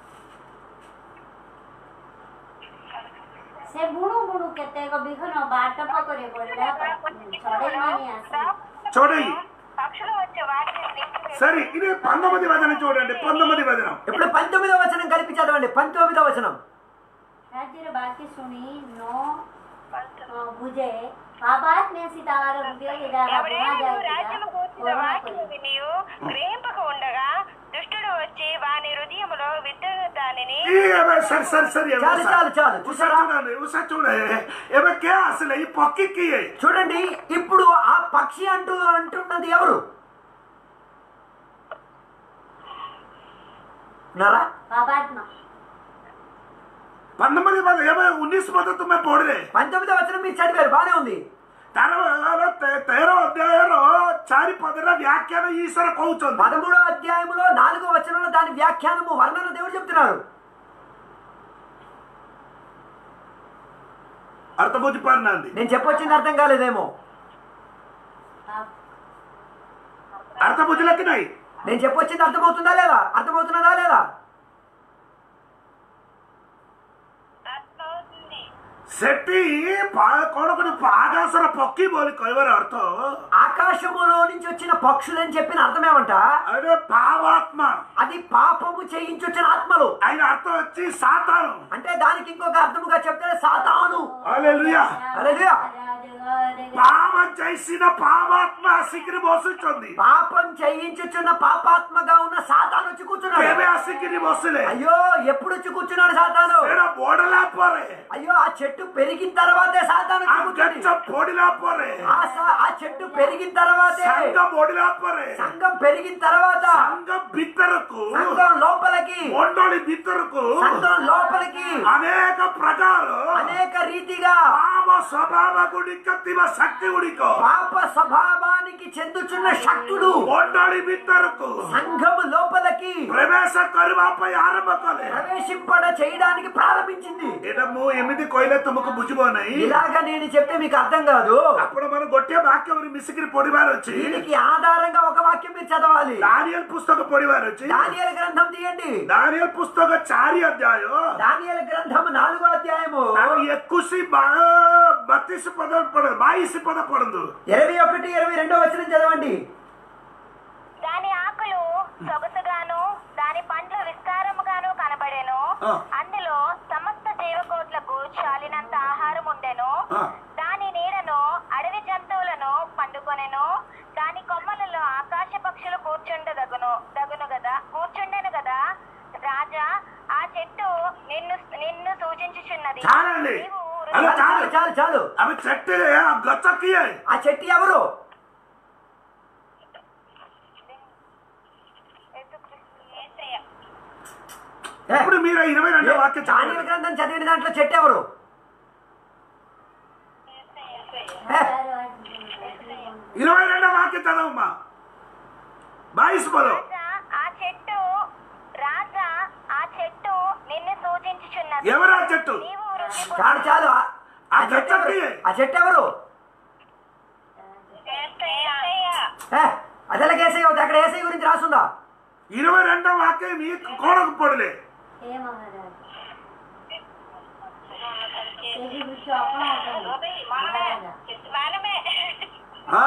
ସେ ବୁଣୁ ବୁଣୁ କେତେକ ବିହନ ବାଟ ପକରେ ପଡ଼ିଲା ଚଢ଼େଇ ମାନେ ଆସି చూడండి పక్షులు వచ్చి వాటిని సరే ఇది పంతొమ్మిది వచనం చూడండి పంతొమ్మిది వచనం ఇప్పుడు పంతొమ్మిదో వచనం కలిపి చదవండి పంతొమ్మిదో వచనం ରାଜ୍ୟର ବାକି ଶୁଣି ନ ଅ, ବୁଝେ పాపాత్మే సీతావార హృదయ ఎవడైనా రాజ్యము కూర్చున్న వాక్యము వినియు గ్రహింపక ఉండగా దుష్టుడు వచ్చి వాని హృదయములో విత్తును దానిని ఈ ఏమే సరి సరి సరి ఏమే చాలు, చాలు, చాలు. ఉసా చూసారా? చూడండి ఉసా చూడండి ఏమే కే అసలు ఈ పక్కికి చూడండి ఇప్పుడు ఆ పక్షి అంటూ అంటున్నది ఎవరు ఉన్నారా పాపాత్మ పంతొమ్మిది మంది ఏమే ఉన్నీస్ మధ్య తుమ్మే పోడిలే పంతొమ్మిదో వచనం మీరు చదివారు బానే ఉంది తర్వాత తే- తేరో అధ్యాయంలో చారి పదర వ్యాఖ్యాన ఈశ్వర కౌచుంది పదమూడో అధ్యాయంలో నాలుగో వచనంలో దాని వ్యాఖ్యానము వర్ణన దేవుడు చెప్తున్నారు అర్థబుద్ధి పడినంది నేను చెప్పొచ్చింది అర్థం కాలేదేమో అర్థబుద్ధి లెక్కినాయి నేను చెప్పొచ్చింది అర్థమవుతుందా లేదా అర్థమవుతున్నదా లేదా అర్థమవుతుంది సెట్టి పా- కొడుకుని ఆకాశర పొక్కి బోలి కొయ్యవర అర్థం ఆకాశములో నుంచి వచ్చిన పక్షులని చెప్పిన అర్థం ఏమంట అదే పావాత్మ అది పాపము చేయించొచ్చిన ఆత్మలు ఆయన అర్థం వచ్చి సాతాను అంటే దానికి ఇంకొక అర్థముగా చెప్తే సాతాను హల్లెలూయా. హల్లెలూయా. పాపం చేసిన పావాత్మ సిగిరి మోసుచుంది పాపం చేయించుచున్న పాపాత్మగా ఉన్న సాతాను వచ్చి కూర్చున్నాడు కేవే ఆ సిగిరి మోసలే అయ్యో ఎప్పుడు వచ్చి కూర్చున్నాడు సాతాను ఏడా బోడలా పోరే అయ్యో ఆ చెట్టు చెట్టు పెరిగిన తర్వాతే సాతాను ಆ చిక్కుతుంది. ಗಚ್ಚ ಪೋಡಿಲಾ ಪೋರೆ ఆ స- ఆ చెట్టు పెరిగిన తర్వాతే ಸಂಘ ಮೋಡಿಲಾ ಪೋರೆ సంఘం పెరిగిన తర్వాత ಸಂಘ ಬಿತ್ತರಕ್ಕೂ సంఘం లోపలికి ಮೊಂಡೋಳಿ ಬಿತ್ತರಕ್ಕೂ సంఘం లోపలికి ಅನೇಕ ಪ್ರಕಾರ అనేక రీతిగా ಪಾಪ ಸ್ವಭಾವ ಗುಡಿಕತ್ತಿವ ಶಕ್ತಿ ಗುಡಿಕೋ పాప స్వభావానికి చెందుచున్న శక్తులు ಮೊಂಡೋಳಿ ಬಿತ್ತರಕ್ಕೂ సంఘము లోపలికి ಪ್ರವೇಶ ಕರುವ ಪೈ ಆರಂಭ ಕಲೆ ప్రవేశింపడ చేయడానికి ప్రారంభించింది ଏଇଟା ମୁଁ ଏମିତି କହିଲେ ତୁମକୁ ବୁଝିବ ନାହିଁ ఇలాగ నేను చెప్తే మీకు అర్థం కాదు ଆପଣ ମାନେ ଗୋଟିଏ ବାକ୍ୟ ମିଶିକିରି ପଢିବାର ଅଛି దీనికి ఆధారంగా ఒక వాక్యం మీరు చదవాలి ଦାନିଏଲ పుస్తକ ପଢିବାର ଅଛି దానియల గ్రంథం తీయండి ଦାନିଏଲ పుస్తକ ଚାରି ଅଧ୍ୟାୟ దానియల గ్రంథం నాలుగో అధ్యాయము ତାର ଏକୋଇଶ ବତିଶ ପଦ ପଢ ବାଇଶ ପଦ ପଢନ୍ତୁ ఇరవై ఒకటి ఇరవై రెండో వచ్చిన చదవండి దాని ఆకులు సొగసుగాను దాని పండ్లు విస్తారముగాను కనబడెను ఆ. అందులో సమస్త జీవకోట్లకు చాలినంత ఆహారం ఉండెను ఆ. దాని నీడను అడవి జంతువులను పండుకొనెను దాని కొమ్మలలో ఆకాశ పక్షులు కూర్చుండదగును దగును గదా కూర్చుండెను గదా రాజా ఆ చెట్టు నిన్ను నిన్ను సూచించుచున్నది చాలండి నీవు అలా చాలు చాలు చాలు చాలు అవి చెట్టు గచ్చకి ఆ చెట్టు ఎవరు యేసయ్య. ఏ, ఇప్పుడు మీరు ఇరవై రెండో వాక్యం దానియల చదవండి గ్రంథం చదివిన దాంట్లో చెట్టు ఎవరు ఏ, ఇరవై రెండో వాక్యం చదవమ్మా బాయిస్ పదం రాజా ఆ చెట్టు రాజా ఆ చెట్టు నిన్ను సూచించుచున్నది ఎవరా చెట్టు నీవు వృద్ధి పొందు- చాలు చాలు ఆ- ఆ ఆ చెట్టు ఎవరు? చెట్టుకి. ఆ చెట్టు ఎవరు యేసయ్య. ఏ, అదెలా కేసయ్య అవుతుంది అక్కడ ఏసై గురించి రాసుందా ఇరవై రెండో వాక్యం మీ కోడకు పొడలే ఏమో మరి ఇది గురించి అప్పుడు ఉంటుంది మనమే మనమే ఆ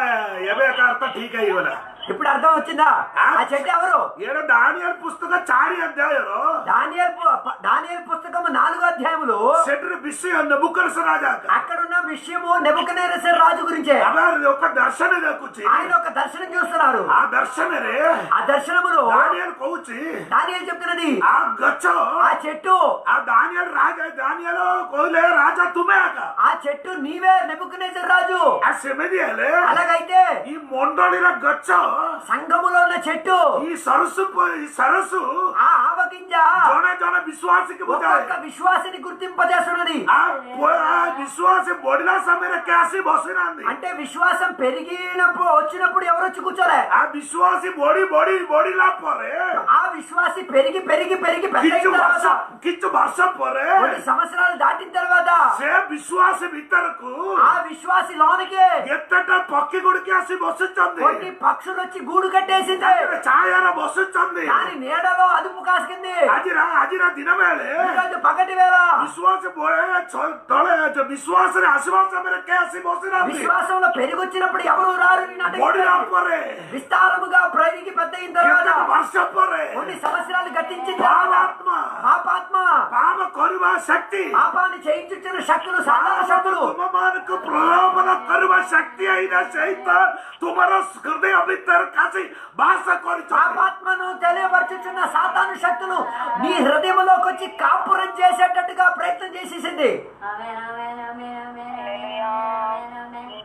ఎవే అర్థ ఠీక్ అయ్యవల ఇప్పుడు అర్థం వచ్చిందా ఆ చెట్టు ఎవరు ఏడ దానియల్ పుస్తక చారి అధ్యాయం దానియల్ పు- దానియల్ పుస్తకం నాలుగో అధ్యాయములో సెటర్ బిస్సి నెబుకల్స రాజా అక్కడున్న విషయము నెబుకనేరసర్ రాజు గురించే అవారు ఒక దర్శన దక్కుచి ఆయన ఒక దర్శనం చూస్తున్నారు ఆ దర్శనరే ఆ దర్శనములో దానియల్ కହୁచి దానియల్ చెప్తున్నది ఆ గచ్చ ఆ చెట్టు ఆ దానియల్ రాజా దానియల్ కోలే రాజా తుమే ఆక ఆ చెట్టు నీవే నెబుకనేసర్ రాజు ఆ సెమెదియలే అలాగైతే ఈ మొండోళిన గచ్చ సంఘములో ఉన్న చెట్టు ఈ సరస్సు ప- ఈ సరస్సు ఆ ఆవగింజ జోన జోన విశ్వాసికి బుధాయి ఒక్కొక్క విశ్వాసిని గుర్తింపజేస్తున్నది ఆ పో- ఆ విశ్వాసి బొడిలా సమయ కాసి బసినాంది అంటే విశ్వాసం పెరిగినప్పుడు వచ్చినప్పుడు ఎవరు వచ్చి కూర్చోలే ఆ విశ్వాసి బొడి బొడి బొడిలా పోరే ఆ విశ్వాసి పెరిగి పెరిగి పెరిగి పెద్ద కిచ్చు అయిన వర్ష తర్వాత కిచ్చు వర్ష పోరే కొన్ని సంవత్సరాలు దాటిన తర్వాత సే విశ్వాసి విత్తరకు ఆ విశ్వాసి లోనికి ఎత్తట పక్కి గుడికి ఆసి బొసుచుంది కొన్ని పక్షులు వచ్చి గూడు కట్టేసింది ఛాయర బొసుచుంది దాని నీడలో అదుపు కాసుకుంది అజిరా అజిరా దినవేళೆ ఈరోజు పగటి వేళ విశ్వాಸ ಬೋಳೆ ತೊಳೆ ವಿಶ್ವಾಸನೆ ಅಶ್ವಾಸ ಮೇಲೆ ಕೇಸಿ ಬಸಿನಾಂದಿ విశ్వాసంలో పెరిగొచ్చినప్పుడు ఎవరు రారు నీ నాటకి. బొడిలా పోరే విస్తారముగా పెరిగి పెద్ద అయిన తర్వాత కింద వర్ష పోరే కొన్ని సంవత్సరాలు గతించిన తర్వాత పాపాత్మ పాపాత్మ పాప కొరువ శక్తి పాపాన్ని చేయించున్న శక్తులు సాధారణ శక్తులు ತುಮಮಾನಕ್ಕೆ ಪ್ರಲೋಭನ ಕರುವ ಶಕ್ತಿ ಐದ ಸಹಿತ ತುಮರ ಹೃದಯ ಬಿತ್ತರ ಕಾಸಿ ಭಾಷ ಕೊರಿಚ పాపాత్మను తెలియపరచుచున్న సాతాను శక్తులు నీ హృదయంలోకి వచ్చి కాపురం చేసేటట్టుగా ప్రయత్నం చేసేసింది ఆమేన్ ఆమేన్ ఆమేన్ ఆమేన్ ఆమేన్ ఆమేన్ ఆమేన్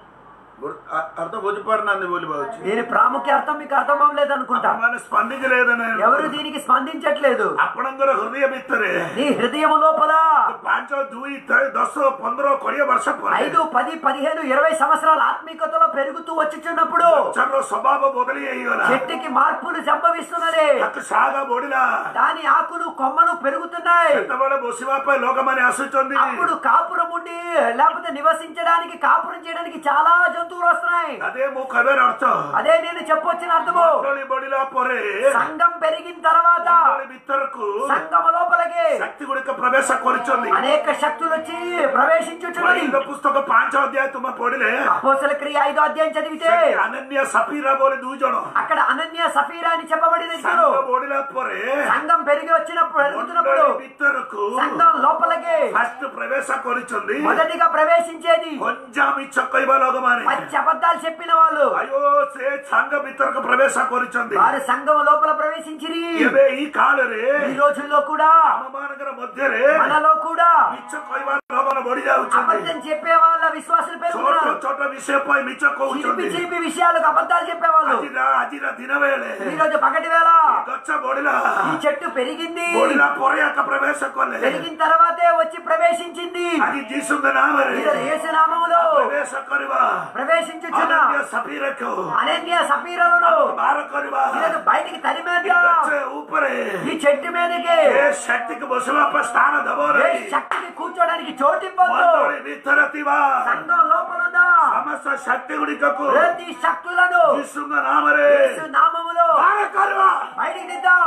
అర్థం బుజ్జిపారినంది బోలిపోవచ్చు దీని ప్రాముఖ్య అర్థం మీకు అర్థం అవ్వలేదు అనుకుంటా మన స్పందించలేదని ఎవరు దీనికి స్పందించట్లేదు ଆପଣଙ୍କର ହୃଦୟ ଭିତରେ నీ హృదయం లోపల ପାଞ୍ଚ ଦୁଇ ତେ- ଦଶ ପନ୍ଦର କୋଡ଼ିଏ ବର୍ଷ ପରେ ఐదు పది పదిహేను ఇరవై సంవత్సరాల ఆత్మీయతలో పెరుగుతూ వచ్చుచున్నప్పుడు ଗଛର ସ୍ୱଭାବ ବଦଳି ହେଇଗଲା చెట్టుకి మార్పులు సంభవిస్తున్నది ତାକୁ ଶାଗ ବଢିଲା దాని ఆకులు కొమ్మలు పెరుగుతున్నాయి ସେତେବେଳେ ବସିବା ପାଇଁ ଲୋକମାନେ ଆସୁଛନ୍ତି అప్పుడు కాపురం ఉండి లేకపోతే నివసించడానికి కాపురం చేయడానికి చాలా జంతువులు వస్తున్నాయి అదే ମୁଁ କହିବାର ଅର୍ଥ అదే నేను చెప్పొచ్చిన అర్థము ମଣ୍ଡଳୀ ବଢିଲା ପରେ సంఘం పెరిగిన తర్వాత ମଣ୍ଡଳୀ ଭିତରକୁ సంఘం లోపలికి ଶକ୍ତି ଗୁଡ଼ିକ ପ୍ରବେଶ କରିଛନ୍ତି అనేక శక్తులు వచ్చి ప్రవేశించుచున్నది ପରିଚିତ ପୁସ୍ତକ ପାଞ୍ଚ ଅଧ୍ୟାୟ ତୁମେ ପଢିଲେ అపోసల క్రియ ఐదో అధ్యాయం చదివితే ସେଠି ଅନନ୍ୟ ସଫିରା ବୋଲି ଦୁଇ ଜଣ అక్కడ అనన్య సఫీరా అని చెప్పబడిన ఇద్దరు ସାଙ୍ଗ ବଢିଲା ପରେ సంఘం పెరిగి వచ్చినప్పుడు పెరుగుతున్నప్పుడు ମଣ୍ଡଳୀ ଭିତରକୁ సంఘం లోపలికి ଫାଷ୍ଟ ପ୍ରବେଶ କରିଛନ୍ତି మొదటిగా ప్రవేశించేది ଗଞ୍ଜା ମିଛ କହିବା ଲୋକମାନେ పచ్చి అబద్ధాలు చెప్పిన వాళ్ళు అయ్యో సే సంఘ ଭିତରକୁ ప్రవేశ କରୁଛନ୍ତି వారు సంఘం లోపల ప్రవేశించిరి ଏବେ ଏଇ କାଳରେ ఈ రోజుల్లో కూడా ଆମମାନଙ୍କର ମଧ୍ୟରେ మనలో కూడా ମିଛ କହିବା ଭାବନା ବଢି ଯାଉଛନ୍ତି అబద్ధం చెప్పే వాళ్ళ విశ్వాసులు ଛୋଟ పెరుగుతున్నారు ଛୋଟ విషୟ ପାଇଁ ମିଛ చిలిపి କହୁଛନ୍ତି చిలిపి విషయాలకు అబద్ధాలు చెప్పేవాళ్ళు ଆଜିର ଆଜିର ଦିନ ବେଳେ ఈ రోజు పగటి వేళ ଗଛ ବଢିଲା ఈ చెట్టు పెరిగింది ବଢିଲା ପରେ ଆକା ప్రవేଶ କଲେ పెరిగిన తర్వాతే వచ్చి ప్రవేశించింది ଆଜି ଯୀଶୁଙ୍କ ନାମରେ ఈరోజు యేసు నామములో ପ୍ରବେଶ କରିବା ప్రవేశించుచున్న ଅନନ୍ୟ ସଫିରକୁ అనన్య సపీరలను ବାହାର କରିବା ఈరోజు బయటికి ଏ తరిమేద్దాం ଗଛ ଉପରେ ఈ చెట్టు మీదకి ଏ శక్తికి ବସିବା ପାଇଁ ସ୍ଥାନ ଦେବ ఏ ନାହିଁ శక్తికి కూర్చోడానికి చోటివ్వద్దు ମଣ୍ଡଳୀ ଭିତରେ ଥିବା సంఘం లోపల ఉన్న ସମସ୍ତ ଶକ୍ତି ଗୁଡ଼ିକକୁ ప్రతి శక్తులను ଯୀଶୁଙ୍କ ନାମରେ యేసు నామములో ବାହାର କରିବା బయటికి దిద్దాం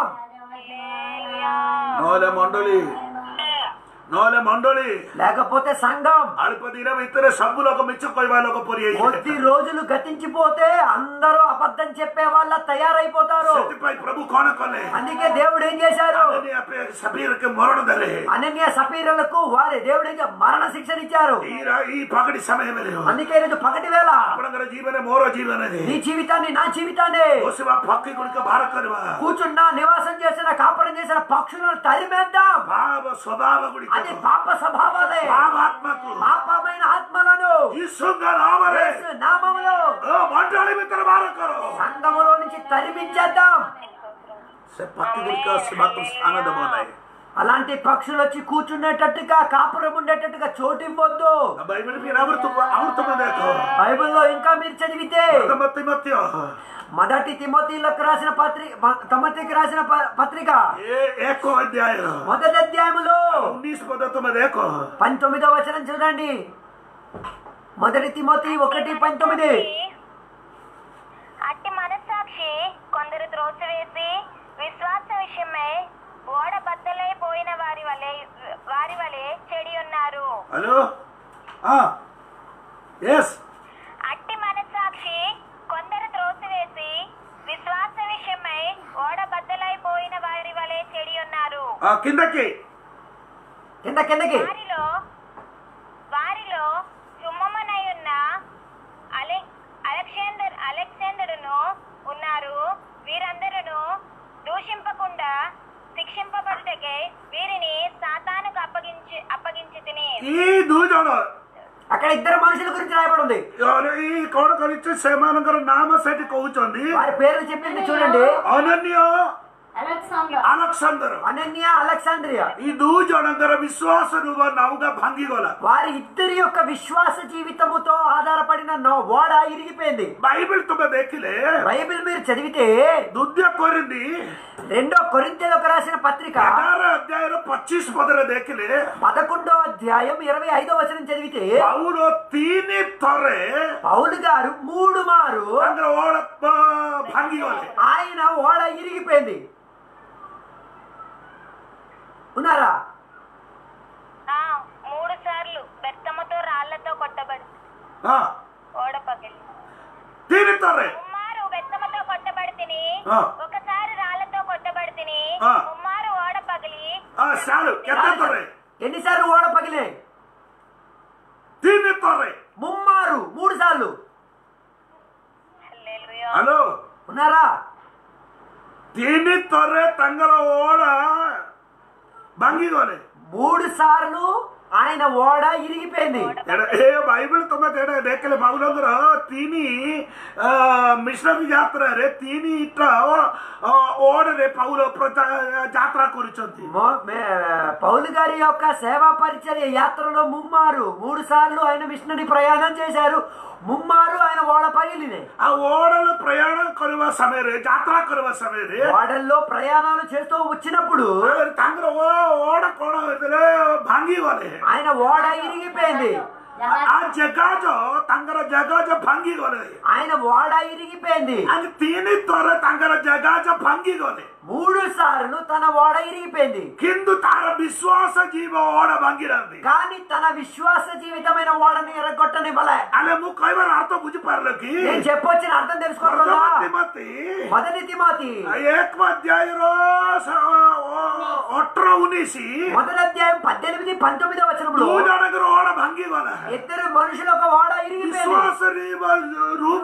ନହେଲେ ମଣ୍ଡଳୀ ନହେଲେ ମଣ୍ଡଳୀ లేకపోతే సంఘం ଅଳ୍ପ ଦିନ ଭିତରେ ସବୁ ଲୋକ ମିଛ କହିବା ଲୋକ ପରି కొద్ది రోజులు గతించిపోతే అందరూ అబద్ధం చెప్పే వాళ్ళ తయారైపోతారు ସେଥିପାଇଁ ପ୍ରଭୁ କଣ କଲେ అందుకే దేవుడు ఏం చేశారు ସଫିରକୁ ମରଣ ଦେଲେ అనన్య సపీరులకు వారి దేవుడు ఏం చే- మరణ శిక్షనిచ్చారు ఈ రా- ఈ పగటి సమయం అందుకే ఈరోజు పగటి వేళ ଆପଣଙ୍କର ଜୀବନ ମୋର ଜୀବନରେ నీ జీవితాన్ని నా జీవితాన్ని ବସିବା ପକ୍ଷୀ ଗୁଡ଼ିକ ବାହାର କରିବା కూర్చున్న నివాసం చేసిన కాపురం చేసిన పక్షులను తరిమేద్దాం ଭାବ ସ୍ୱଭାବ ଗୁଡ଼ିକ అది పాప స్వభావాలే ଭାବାତ୍ମାକୁ పాపమైన ఆత్మలను ଯୀଶୁଙ୍କ ନାମରେ యేసు నామములో ଓ ମଣ୍ଡଳୀ ଭିତରେ ବାହାର କର సంఘములో నుంచి తరిమించేద్దాం ସେ ପକ୍ଷୀ ଗୁଡ଼ିକ ଆସିବାକୁ ସ୍ଥାନ ଦେବ ନାହିଁ అలాంటి పక్షులు వచ్చి కూర్చునేటట్టుగా కాపురం ఉండేటట్టుగా చోటివ్వద్దు బైబిల్ మీరు ఆవృతం ఆవృతం ଦେଖ బైబిల్లో ఇంకా మీరు చదివితే ପ୍ରଥମ ତିମୋଥେୟ మొదటి తిమోతిలకు రాసిన పత్రిక తమతికి రాసిన ప- పత్రిక ଏ ଏକ ଅଧ୍ୟାୟ మొదటి అధ్యాయములో ଉଣେଇଶ ପଦ ତୁମେ ଦେଖ పంతొమ్మిదో వచనం చూడండి మొదటి తిమోతి ఒకటి పంతొమ్మిది అట్టి మనస్సాక్షి కొందరు త్రోసివేసి విశ్వాస విషయమై ఓడ బద్దలైపోయిన వారి వలె వారి వలె చెడి ఉన్నారు హలో ఎస్ అట్టి మనస్సాక్షి కొందరు త్రోసివేసి విశ్వాస విషయమై ఓడ బద్దలైపోయిన వారి వలె చెడి ఉన్నారు కిందకి కింద కిందకి వారిలో వారిలో సుమ్మమనై ఉన్న అలె అలెగ్జాండర్ అలెగ్జాండరును ఉన్నారు వీరందరూ దూషింపకుండా శిక్షింపబడుటకై వీరిని సాతానుకు అప్పగించి అప్పగించి తిని ఈ దూజଣ అక్కడ ఇద్దరు మనుషుల గురించి రాయబడి ఉంది ఈ କଣ କରିଛୁ ସେମାନଙ୍କର ନାମ ସେଠି କହୁଛନ୍ତି వారి పేర్లు చెప్పింది చూడండి ଅନନ୍ୟ అలెక్సాండర్ ଆଲେକ୍ସାଣ୍ଡର అనన్య అలెక్సాంద్రియా ఈ ଦୁଇ ଜଣଙ୍କର ବିଶ୍ୱାସ ରୂପ ନୌକା ଭାଙ୍ଗିଗଲା వారి ఇద్దరి యొక్క విశ్వాస జీవితముతో ఆధారపడిన నో- ఓడ ఇరిగిపోయింది ବାଇବେଲ ତୁମେ ଦେଖିଲେ బైబిల్ మీరు చదివితే ଦ୍ୱିତୀୟ କରିନି రెండో కొరింతలకు రాసిన పత్రిక ଏଗାର ଅଧ୍ୟାୟର ପଚିଶ ପଦରେ ଦେଖିଲେ పదకొండో అధ్యాయం ఇరవై ఐదో వచనం చదివితే ପାଉଲ ତିନି ଥରେ పౌలు గారు మూడు మారు ତାଙ୍କର ଓଳ ପ- ଭାଙ୍ଗିଗଲେ ఆయన ఓడ ఇరిగిపోయింది ఉన్నారా ఆ మూడు సార్లు బెత్తముతో రాళ్లతో కొట్టబడి ହଁ ఓడ పగిలి ତିନି ଥରେ ముమ్మారు బెత్తముతో కొట్టబడి తిని ఆ. ఒకసారి రాళ్లతో కొట్టబడి తిని ఆ. ముమ్మారు ఓడ పగిలి ହଁ ଚାଲୁ କେତେ ଥରେ ఎన్నిసార్లు ఓడ పగిలినాయి ତିନି ଥରେ ముమ్మారు మూడు సార్లు హల్లెలూయా. ହ୍ୟାଲୋ ఉన్నారా ତିନି ଥରେ ତାଙ୍କର ଓଳ ଭାଙ୍ଗିଗଲେ మూడు సార్లు ఆయన ఓడ ఇరిగిపోయింది ଏଇଟା- ଏ ବାଇବେଲ ତମେ ଏଇଟା ଦେଖିଲେ ବାବୁଲଙ୍କର ତିନି ମିଶନରୀ ଯାତ୍ରାରେ ତିନିଟା ଅ, ଓଡରେ ପାଉଲ ପ୍ରଚା- ଯାତ୍ରା କରୁଛନ୍ତି మో- మే- పౌలు గారి యొక్క సేవా పరిచర్య యాత్రలో ముమ్మారు మూడు సార్లు ఆయన మిషనరీ ప్రయాణం చేశారు ముమ్మారు ఆయన ఓడ పగిలినాయి ఆ ఓడలు ప్రయాణం କରିବା సమୟରେ ଯାତ୍ରା କରିବା ସମୟରେ ఓడల్లో ప్రయాణాలు చేస్తూ వచ్చినప్పుడు ତାଙ୍କର ଓ- ଓଡ କଣ ହେଇଥିଲେ ଭାଙ୍ଗିଗଲେ ఆయన ఓడ ఇరిగిపోయింది ଆ ଜେଗାଜ ତାଙ୍କର ଜେଗାଜ ଭାଙ୍ଗିଗଲେ ఆయన ఓడ ఇరిగిపోయింది ଆଜି ତିନି ଥର ତାଙ୍କର ଜେଗାଜ ଭାଙ୍ଗିଗଲେ మూడు సార్లు తన ఓడ ఇరిగిపోయింది କିନ୍ତୁ ତାର ବିଶ୍ୱାସ ଜୀବ ଓଡ ଭାଙ୍ଗିନାହାନ୍ତି కానీ తన విశ్వాస జీవితమైన ఓడని ఎరగొట్టనివ్వలే ଆଲେ ମୁଁ କହିବାର ଅର୍ଥ ବୁଝିପାରିଲ କି నేను చెప్పొచ్చిన అర్థం తెలుసుకోకుండా ପ୍ରଥମ ତିମୋଥୀ మొదటి తిమాతి ଏକ ଅଧ୍ୟାୟର ସ- ଅ- ଅଠର ଉଣେଇଶ మొదటి అధ్యాయం పద్దెనిమిది పంతొమ్మిదో వచనంలో ଦୁଇ ଜଣଙ୍କର ଓଡ ଭାଙ୍ଗିଗଲା ఇద్దరు మనుషులు ఒక ఓడ ఇరిగిపోయింది ବିଶ୍ୱାସରେ ରୂପ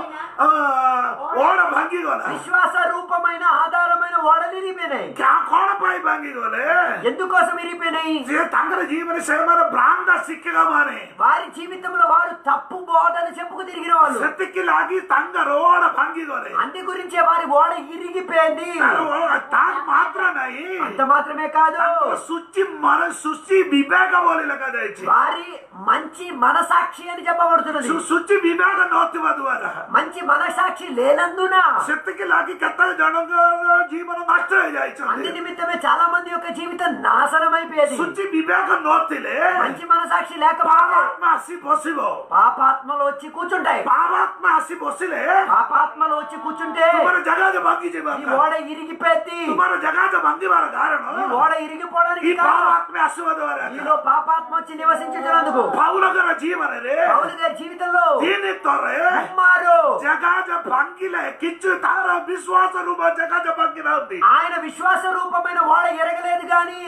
ଓଡ ଭାଙ୍ଗିଗଲା విశ్వాస రూపమైన ఆధారమైన ఓడలు ఇరిగిపోయినాయి କା- କଣ ପାଇଁ ଭାଙ୍ଗିଗଲେ ఎందుకోసం ఇరిగిపోయినాయి ଯେ ତାଙ୍କର ଜୀବନରେ ସେମାନେ ଭ୍ରାନ୍ତ ଶିକ୍ଷକ ମାନେ వారి జీవితంలో వారు తప్పు బోధన చెప్పుకు తిరిగిన వాళ్ళు ସେତିକି ଲାଗି ତାଙ୍କର ଓଡ ଭାଙ୍ଗିଗଲେ అందు గురించే వారి ఓడ ఇరిగిపోయింది ତାର ଓଡ- ତାହା ମାତ୍ର ନାହିଁ అంత మాత్రమే కాదు ତାଙ୍କର ସୂଚି ମନ ସୂଚି ବିବେକ ବୋଲି ଲେଖାଯାଇଛି వారి మంచి మనసాక్షి అని చెప్పబడుతున్నది ସୁ- ସୂଚି ବିବେକ ନଥିବା ଦ୍ୱାରା మంచి మనసాక్షి లేనందున ସେତିକି ଲାଗି କେତେ ଜଣଙ୍କର ଜୀବନ ନଷ୍ଟ అందు ହେଇଯାଇଛନ୍ତି నిమిత్తమే చాలా మంది యొక్క జీవితం నాశనం అయిపోయేది ସୂଚି ବିବେକ ନଥିଲେ మంచి మనసాక్షి లేకపోతే ପାପାତ୍ମା ଆସି ବସିବ పాపాత్మలు వచ్చి కూర్చుంటాయి ପାପାତ୍ମା ଆସି ବସିଲେ పాపాత్మలు వచ్చి కూర్చుంటే ତୁମର ଜାଗାଜ ଭାଙ୍ଗିଯିବ ఈ ఓడ ఇరిగిపోద్ది ତୁମର ଜାଗାଜ ଭାଙ୍ଗିବାର ఈ କାରଣ ఓడ ఇరిగిపోవడానికి ఈ కారణం పాపాత్మ ଆସିବା ଦ୍ୱାରା ఈలో పాపాత్మ వచ్చి నివసించుతున్నందుకు ପାଉଲଙ୍କର ଜୀବନରେ పౌలు గారి జీవితంలో ତିନି ଥରେ కుమారు ଜାଗାଜ ଭାଙ୍ଗିଲେ କିଛି ତାର ବିଶ୍ୱାସ ରୂପ ଜାଗାଜ ଭାଙ୍ଗି ନାହାନ୍ତି ఆయన విశ్వాస రూపమైన ఓడ ఎరగలేదు కానీ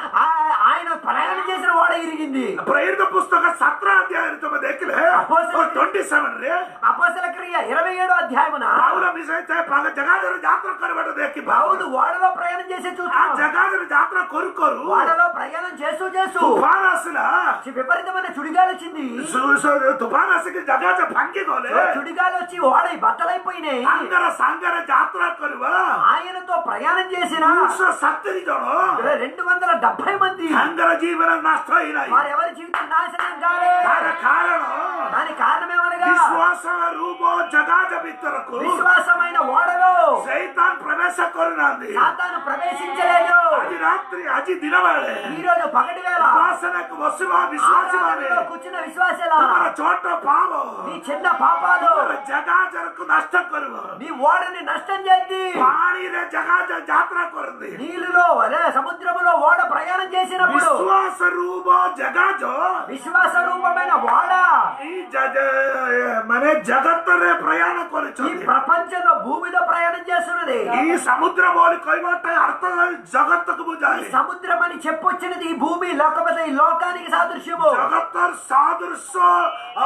ఆ- ఆయన ప్రయాణం చేసిన ఓడ ఇరిగింది ప్రేరిత పుస్తక సత్ర అధ్యాయం తమ ଦେଖିଲେ Apostle- ట్వంటీ సెవెన్ ରେ అపోసల క్రియ ఇరవై ఏడో అధ్యాయమున ପାଉଲ ମିଶାଇ ପାଗ ଜଗାଜର ଯାତ୍ରା କରିବାଟା ଦେଖି పౌలు ఓడలో ప్రయాణం చేసి ఆ చూస్తున్నాం జగాజర ଯାତ୍ରା కరు కరు ఓడలో ప్రయాణం చేస్తూ చేస్తూ తుఫాన్ ଆସିଲା విపరీతమైన చుడిగాలు వచ్చింది ସୁ- ସୁ- తుఫాన్ ଆସିକି ଜଗାଜ ଭାଙ୍ଗି ଗଲେ చుడిగాలు వచ్చి ఓడ బద్దలైపోయినాయి ତାଙ୍କର ସାଙ୍ଗରେ ଯାତ୍ରା କରିବା ఆయనతో ప్రయాణం చేసిన ଦୁଇଶହ ସତୁରି ଜଣ రెండు వందల డెబ్బై మంది ତାଙ୍କର ଜୀବନ ନଷ୍ଟ ହେଇନାହିଁ వారెవరి జీవితం నాశనం కాలే ତାର କାରଣ దాని కారణమేమనగా ବିଶ୍ୱାସ ରୂପ ଜଗାଜ ଭିତରକୁ విశ్వాసమైన ఓడలో ସୈତାନ ପ୍ରବେଶ କରୁନାହାନ୍ତି సాతాను ప్రవేశించలేదు ଆଜି ରାତ୍ରି ଆଜି ଦିନ ବେଳେ ఈ రోజు పగటి వేళ ఉపాసనకు ବସିବା ବିଶ୍ୱାସୀ ମାନେ ఆరాధనలో కూర్చున్న విశ్వాసాల ତୁମର ଛୋଟ ପାପ నీ చిన్న పాపాలు ତୁମର ଜଗାଜରକୁ ନଷ୍ଟ କରିବ నీ ఓడని నష్టం చేద్ది ପାଣିରେ ଜଗାଜ ଯାତ୍ରା କରନ୍ତି నీళ్ళలో అదే సముద్రములో ఓడ ప్రయాణం చేసినప్పుడు ବିଶ୍ୱାସ ରୂପ ଜଗାଜ విశ్వాస రూపమైన ఓడ ଏଇ ଜ- ଜ- ମାନେ ଜଗତରେ ପ୍ରୟାଣ ఈ କରୁଛନ୍ତି ప్రపంచంలో భూమిలో ప్రయాణం చేస్తున్నది ఈ సముద్ర బోలి କହିବାଟା అర్థ ଜଗତକୁ ବୁଝାଏ సముద్రం అని చెప్పొచ్చినది ఈ భూమి లేకపోతే ఈ లోకానికి సాదృశ్యము ଜଗତର ସାଦୃଶ୍ୟ ଅ,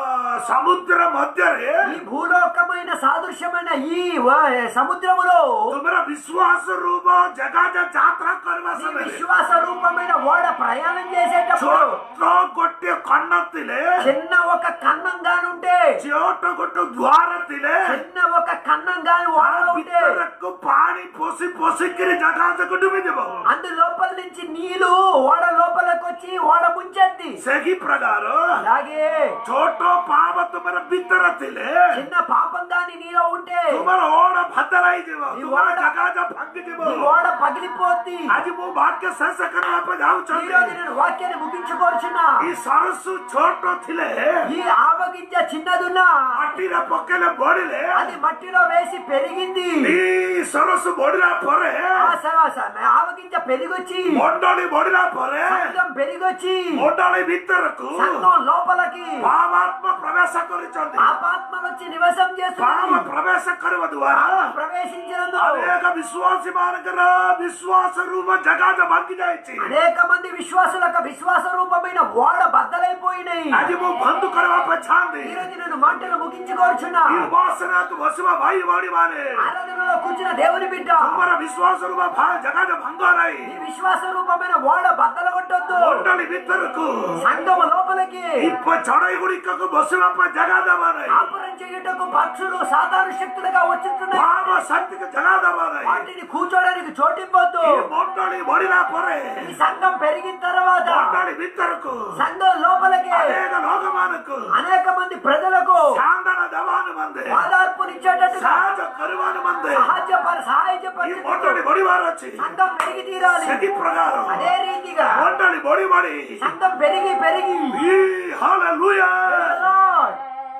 ସମୁଦ୍ର ମଧ୍ୟରେ ఈ భూలోకమైన సాదృశ్యమైన ఈ వ- సముద్రములో ତୁମର ବିଶ୍ୱାସ ରୂପ ଜଗାଜ ଯାତ୍ରା କରିବା ఈ ସମୟରେ విశ్వాస రూపమైన ఓడ ప్రయాణం చేసేటప్పుడు ଛୋଟ ଗୋଟିଏ କର୍ଣ୍ଣ ଥିଲେ చిన్న ఒక కన్నంగానుంటే ଛୋଟ ଗୋଟେ ଦ୍ୱାର ଥିଲେ చిన్న ఒక కన్నంగాని ତା ఓడ ఉంటే ଭିତରକୁ ପାଣି ପଶି ପଶିକିରି ଜଗାଜକୁ ଡୁବିଯିବ అందు లోపల నుంచి నీళ్లు ఓడ లోపలికి వచ్చి ఓడ ముంచెద్ది ସେହି ପ୍ରକାର అలాగే ଛୋଟ ପାପ ତୁମର ଭିତରେ ଥିଲେ చిన్న పాపం గాని నీలో ఉంటే ତୁମର ଓଡ ଭାତର ହେଇଯିବ ఈ ତୁମର ఓడ- ଜଗାଜ ଭାଙ୍ଗିଯିବ నీ ఓడ పగిలిపోద్ది ଆଜି ମୁଁ ବାକ୍ୟ ଶେଷ କରିବା ପାଇଁ ఈ రోజు ଯାଉଛନ୍ତି నేను వాక్యాన్ని ముగించుకోరుచున్నా ఈ ସରସୁ ଛୋଟ ଥିଲେ ఈ ఆవగింజ చిన్నదున్నా ମାଟିରେ ପକେଇଲେ ବଢିଲେ అది మట్టిలో వేసి పెరిగింది ఈ ସରସୁ ବଢିଲା ପରେ ఆ స- స- ఆవగింజ పెరిగొచ్చి ମଣ୍ଡଳୀ ବଢିଲା ପରେ సంఘం పెరిగొచ్చి ମଣ୍ଡଳୀ ଭିତରକୁ సంఘం లోపలికి ପାପାତ୍ମ ପ୍ରବେଶ କରିଛନ୍ତି పాపాత్మలు వచ్చి నివసం ପାପ చేస్తుంది ପ୍ରବେଶ କରିବା ଦ୍ୱାରା ప్రవేశించినందు ଅନେକ ବିଶ୍ୱାସୀ ମାନଙ୍କର ବିଶ୍ୱାସ ରୂପ ଜଗାଜ ଭାଙ୍ଗି ଯାଇଛି అనేక మంది విశ్వాసుల యొక్క విశ్వాస రూపమైన ఓడ బద్దలైపోయినాయి ଆଜି ମୁଁ ବନ୍ଦ କରିବା ପାଇଁ ଚାହାନ୍ତି ఈ రోజు నేను మాటలు ముగించుకోరుచున్నా ఈ ఉపాసనకు ବସିବା ଭାଇ ଭଉଣୀ ମାନେ ఆరాధనలో కూర్చున్న దేవుని బిడ్డ ତୁମର ବିଶ୍ୱାସ ରୂପ ଭା- ଜଗାଜ ଭାଙ୍ଗ ନାହିଁ ఈ విశ్వాస రూపమైన ఓడ బద్దల కొట్టొద్దు ମଣ୍ଡଳୀ ଭିତରକୁ సంఘం లోపలికి ఈ ప- ଚଢେଇ ଗୁଡିକକୁ ବସିବା ପାଇଁ ଜାଗା ଦେବା ନାହିଁ కాపురం చేయుటకు పక్షులు సాధారణ శక్తులుగా వచ్చుంటున్నాయి ପାପ ଶକ୍ତିକୁ ଜାଗା ଦେବା ନାହିଁ వాటిని కూర్చోడానికి చోటివ్వద్దు ఈ ମଣ୍ଡଳୀ ବଢିଲା ପରେ ఈ సంఘం పెరిగిన తర్వాత ମଣ୍ଡଳୀ ଭିତରକୁ సంఘం లోపలికి ଅନେକ ଲୋକମାନଙ୍କୁ అనేక మంది ప్రజలకు ସାନ୍ଦନ ଦେବା ନିମନ୍ତେ ఆధార్పునిచ్చేటట్టుగా ସାହାଯ୍ୟ କରିବା ନିମନ୍ତେ సహాయ సహాయ ఈ ମଣ୍ଡଳୀ ବଢିବାର ଅଛି సంఘం పెరిగి తీరాలి ସେହି ପ୍ରକାର అదే రీతిగా ମଣ୍ଡଳୀ ବଢି ବଢି సంఘం పెరిగి పెరిగి ఈ ହାଲେଲୁୟା Lord,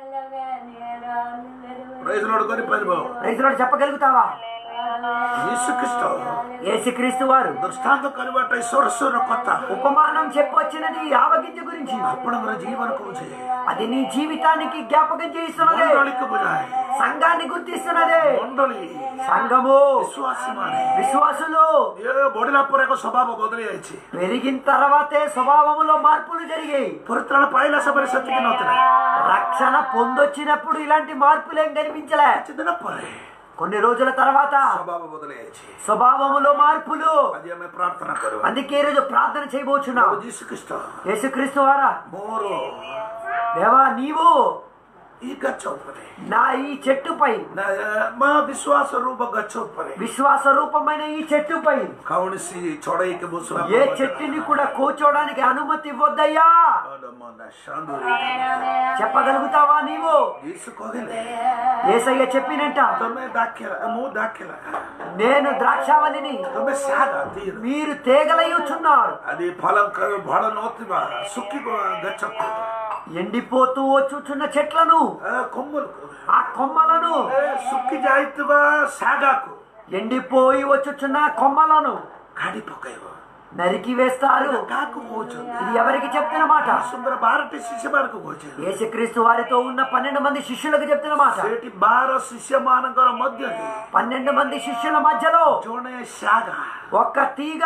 ପ୍రైଜ୍ ଲର୍ଡ କରିପାରିବ praise Lord చెప్పగలుగుతావా ଯୀଶୁ ଖ୍ରୀଷ୍ଟ యేసుక్రీస్తు వారు ଦୃଷ୍ଟାନ୍ତ କରିବାଟା ଈଶ୍ୱର କଥା ఉపమానం చెప్పొచ్చినది ఆవగింజ గురించి ଆପଣଙ୍କର ଜୀବନକୁ ବୁଝେ అది నీ జీవితానికి జ్ఞాపకం చేస్తున్నది ମଣ୍ଡଳୀକୁ ବୁଝାଏ సంఘాన్ని గుర్తిస్తున్నది ମଣ୍ଡଳୀ సంఘము ବିଶ୍ୱାସୀ ମାନେ విశ్వాసులు ଏ ବଢିଲା ପରେ ଏକ ସ୍ୱଭାବ ବଦଳି ଯାଇଛି పెరిగిన తర్వాతే స్వభావములో మార్పులు జరిగాయి ପରିତ୍ରାଣ ପାଇଲା ସମୟରେ ସେତିକି ନଥିଲା రక్షణ పొందొచ్చినప్పుడు ఇలాంటి మార్పులు ఏం కనిపించలే କିଛି ଦିନ ପରେ కొన్ని రోజుల తర్వాత ସ୍ୱଭାବ ବଦଳି ଯାଇଛି స్వభావములో మార్పులు ଆଜି ଆମେ ପ୍ରାର୍ଥନା କରିବା అందుకే ఈ రోజు ప్రార్థన చేయబోచున్నాం ପ୍ରଭୁ ଯୀଶୁ ଖ୍ରୀଷ୍ଟ యేసుక్రీస్తు వారా ମୋର దేవా నీవు ఈ గచ్చ ଉପରେ నా ఈ చెట్టుపై ନା, మా విశ్వాସ రూప గచ్చ ଉପରେ విశ్వాస రూపమైన ఈ చెట్టుపై କୌଣସି ଚଢେଇକି ବସିବା ఏ చెట్టుని కూడా కూర్చోడానికి అనుమతి ఇవ్వద్దయ్యా చెప్పగలుగుతావా నీవు ଯୀଶୁ କହିଲେ ఏసయ్య చెప్పినట్ట ତମେ ଦାଖିଲା ମୁଁ ଦାଖିଲା నేను ద్రాక్షావళిని ତମେ ଶାଗ ତୀର మీరు తేగలయ్యుచున్నారు ଆଦି ଫଳ ଫଳ ନଥିବା ଶୁଖି ଗଛ ఎండిపోతూ వచ్చుచున్న చెట్లను కొమ్మలు ఆ కొమ్మలను ଶୁଖି ଯାଇଥିବା ଶାଗକୁ ఎండిపోయి వచ్చుచున్న కొమ్మలను କାଢି ପକେଇବ నరికి వేస్తారు କାହାକୁ କହୁଛନ୍ତି ఇది ఎవరికి చెప్తున్న మాట ସୁନ୍ଦର ବାରଟି ଶିଷ୍ୟମାନଙ୍କୁ କହୁଛନ୍ତି యేసుక్రీస్తు వారితో ఉన్న పన్నెండు మంది శిష్యులకు చెప్తున్న మాట ସେଠି ବାର ଶିଷ୍ୟମାନଙ୍କର ମଧ୍ୟରେ పన్నెండు మంది శిష్యుల మధ్యలో ଜଣେ ଶାଗ ఒక్క తీగ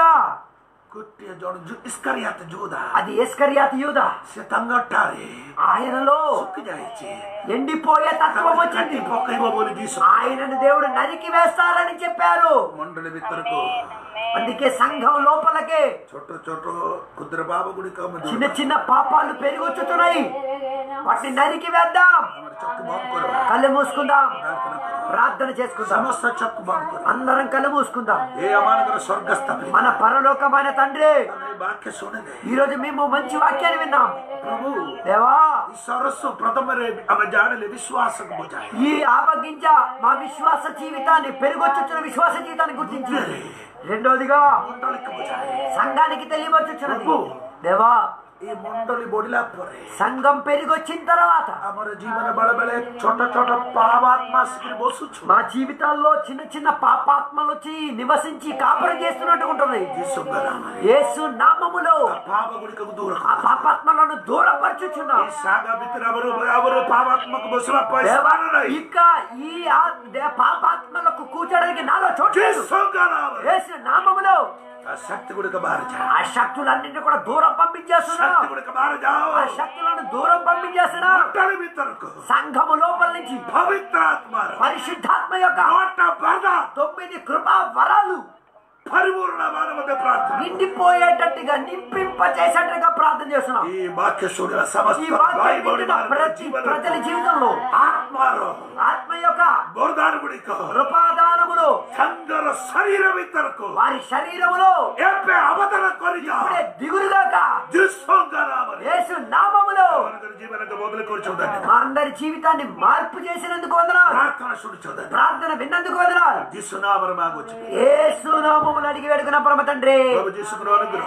ଗୋଟିଏ ଜଣେ ଇସ୍କାରିଆତ ଯୋଉଦା అది ఎస్కరియాతి యూద ସେ ତାଙ୍କଠାରେ ఆయనలో ଶୁଖି ଯାଇଛି ఎండిపోయే తత్వం వచ్చింది କାଟି ପକେଇବ ବୋଲି ଯୀଶୁ ఆయనను దేవుడు నరికి వేస్తారని చెప్పారు ମଣ୍ଡଳୀ ଭିତରକୁ అందుకే సంఘం లోపలకే ଛୋଟ ଛୋଟ କ୍ଷୁଦ୍ର ଭାବ ଗୁଡ଼ିକ ମଧ୍ୟ చిన్న చిన్న పాపాలు పెరిగొచ్చుతున్నాయి వాటిని నరికి వేద్దాం ଆମର ଚକ୍ଷୁ ବନ୍ଦ କର కళ్ళు మూసుకుందాం ପ୍ରାର୍ଥନା କର ప్రార్థన చేసుకుందాం ସମସ୍ତ ଚକ୍ଷୁ ବନ୍ଦ କର అందరం కళ్ళు మూసుకుందాం ଏ ଆମମାନଙ୍କର ସ୍ୱର୍ଗସ୍ଥ ପିତା మన పరలోకమైన తండ్రి ଆମେ ଏ ବାକ୍ୟ ଶୁଣିଲେ ఈ రోజు మేము మంచి వాక్యాన్ని విన్నాం ପ୍ରଭୁ దేవా ఈ సరస్సు ప్రథమରେ ଆମେ ଜାଣିଲେ విశ్వాసకు ବୁଝାଏ ఈ ఆవగింజ మా విశ్వాస జీవితాన్ని పెరుగొచ్చుచున్న విశ్వాస జీవితాన్ని గుర్తించింది రెండోదిగా ମଣ୍ଡଳୀକୁ ବୁଝାଏ సంఘానికి తెలియవచ్చుచున్నది ప్రభు. దేవా ଏ ମଣ୍ଡଳୀ ବଢିଲା ପରେ సంఘం పెరిగొచ్చిన తర్వాత ଆମର ଜୀବନ ବେଳେ ବେଳେ ଛୋଟ ଛୋଟ ପାପାତ୍ମା ଆସିକିରି ବସୁଛୁ మా జీవితాల్లో చిన్న చిన్న పాపాత్మలు వచ్చి నివసించి కాపురం చేస్తున్నట్టు ఉంటుంది ଯୀଶୁଙ୍କ ନାମରେ యేసు నామములో ପାପ ଗୁଡ଼ିକକୁ ଦୂର ఆ କର పాపాత్మలను దూరపరచుచున్నాం ఈ ସାଗ ଭିତରେ ଆମର ଆମର ପାପାତ୍ମକୁ ବସିବା ପାଇଁ దేవా, ସ୍ଥାନ ନାହିଁ ఇక ఈ ఆ- దే- పాపాత్మలకు కూర్చోడానికి నాలో చోటు లేదు. ଯୀଶୁଙ୍କ ନାମରେ యేసు నామములో ఆ శక్తి ଗୁଡ଼ିକ ବାହାରି ଯାଅ ఆ శక్తులన్నింటినీ కూడా దూరం పంపించేస్తున్నాం శక్తి ଗୁଡ଼ିକ ବାହାରି ଯାଅ ఆ శక్తులను దూరం పంపించేస్తున్నాం ମଣ୍ଡଳୀ ଭିତରକୁ సంఘము లోపల నుంచి పవిత్ర ఆత్మର పరిశుద్ధాత్మ యొక్క నోట వరద తొమ్మిది కృపా వరాలు పరిపూర్ణ మానవత ప్రార్థన నిండిపోయేటట్టుగా నింపింప చేసేట్టుగా ప్రార్థన చేస్తున్నాం ఈ వాక్య శూన్య ఈ సమస్త వాక్యం బైబిల్ వింటున్న ప్రతి ప్రజల జీవితంలో ఆత్మର ఆత్మ యొక్క ବରଦାନ ଗୁଡ଼ିକ కృపాదానములు ସଂଘର ଶରୀର ଭିତରକୁ వారి శరీరములో ଏବେ ଅବଦାନ କରିଯାଅ ఇప్పుడే దిగురుగాక ଯୀଶୁଙ୍କ ନାମରେ యేసు నామములో ସେମାନଙ୍କର ଜୀବନକୁ ବଦଳି କରୁଛନ୍ତି మా అందరి జీవితాన్ని మార్పు చేసినందుకు వందనాలు ପ୍ରାର୍ଥନା ଶୁଣୁଛନ୍ତି ప్రార్థన విన్నందుకు వందనాలు ଯୀଶୁ ନାମରେ ମାଗୁଛି యేసు నామములు అడిగి వేడుకున్న పరమ తండ్రి ପ୍ରଭୁ ଯୀଶୁଙ୍କର ଅନୁଗ୍ରହ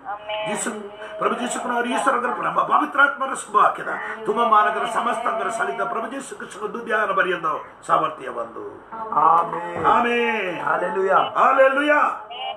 ଯୀଶୁ ପ୍ରଭୁ ଯୀଶୁଙ୍କର ଈଶ୍ୱରଙ୍କର ପ୍ରେମ ପବିତ୍ର ଆତ୍ମାର ଶୁଭ ଆଖିରା ତୁମମାନଙ୍କର ସମସ୍ତଙ୍କର ସହିତ ପ୍ରଭୁ ଯୀଶୁ କୃଷ୍ଣଙ୍କ ଦୁର୍ଦ୍ୟାନ ପର୍ଯ୍ୟନ୍ତ ସାମର୍ଥ୍ୟ ବନ୍ଧୁ ఆమేన్ ଆମେନ୍ హల్లెలూయా ହାଲେଲୁୟା Amen.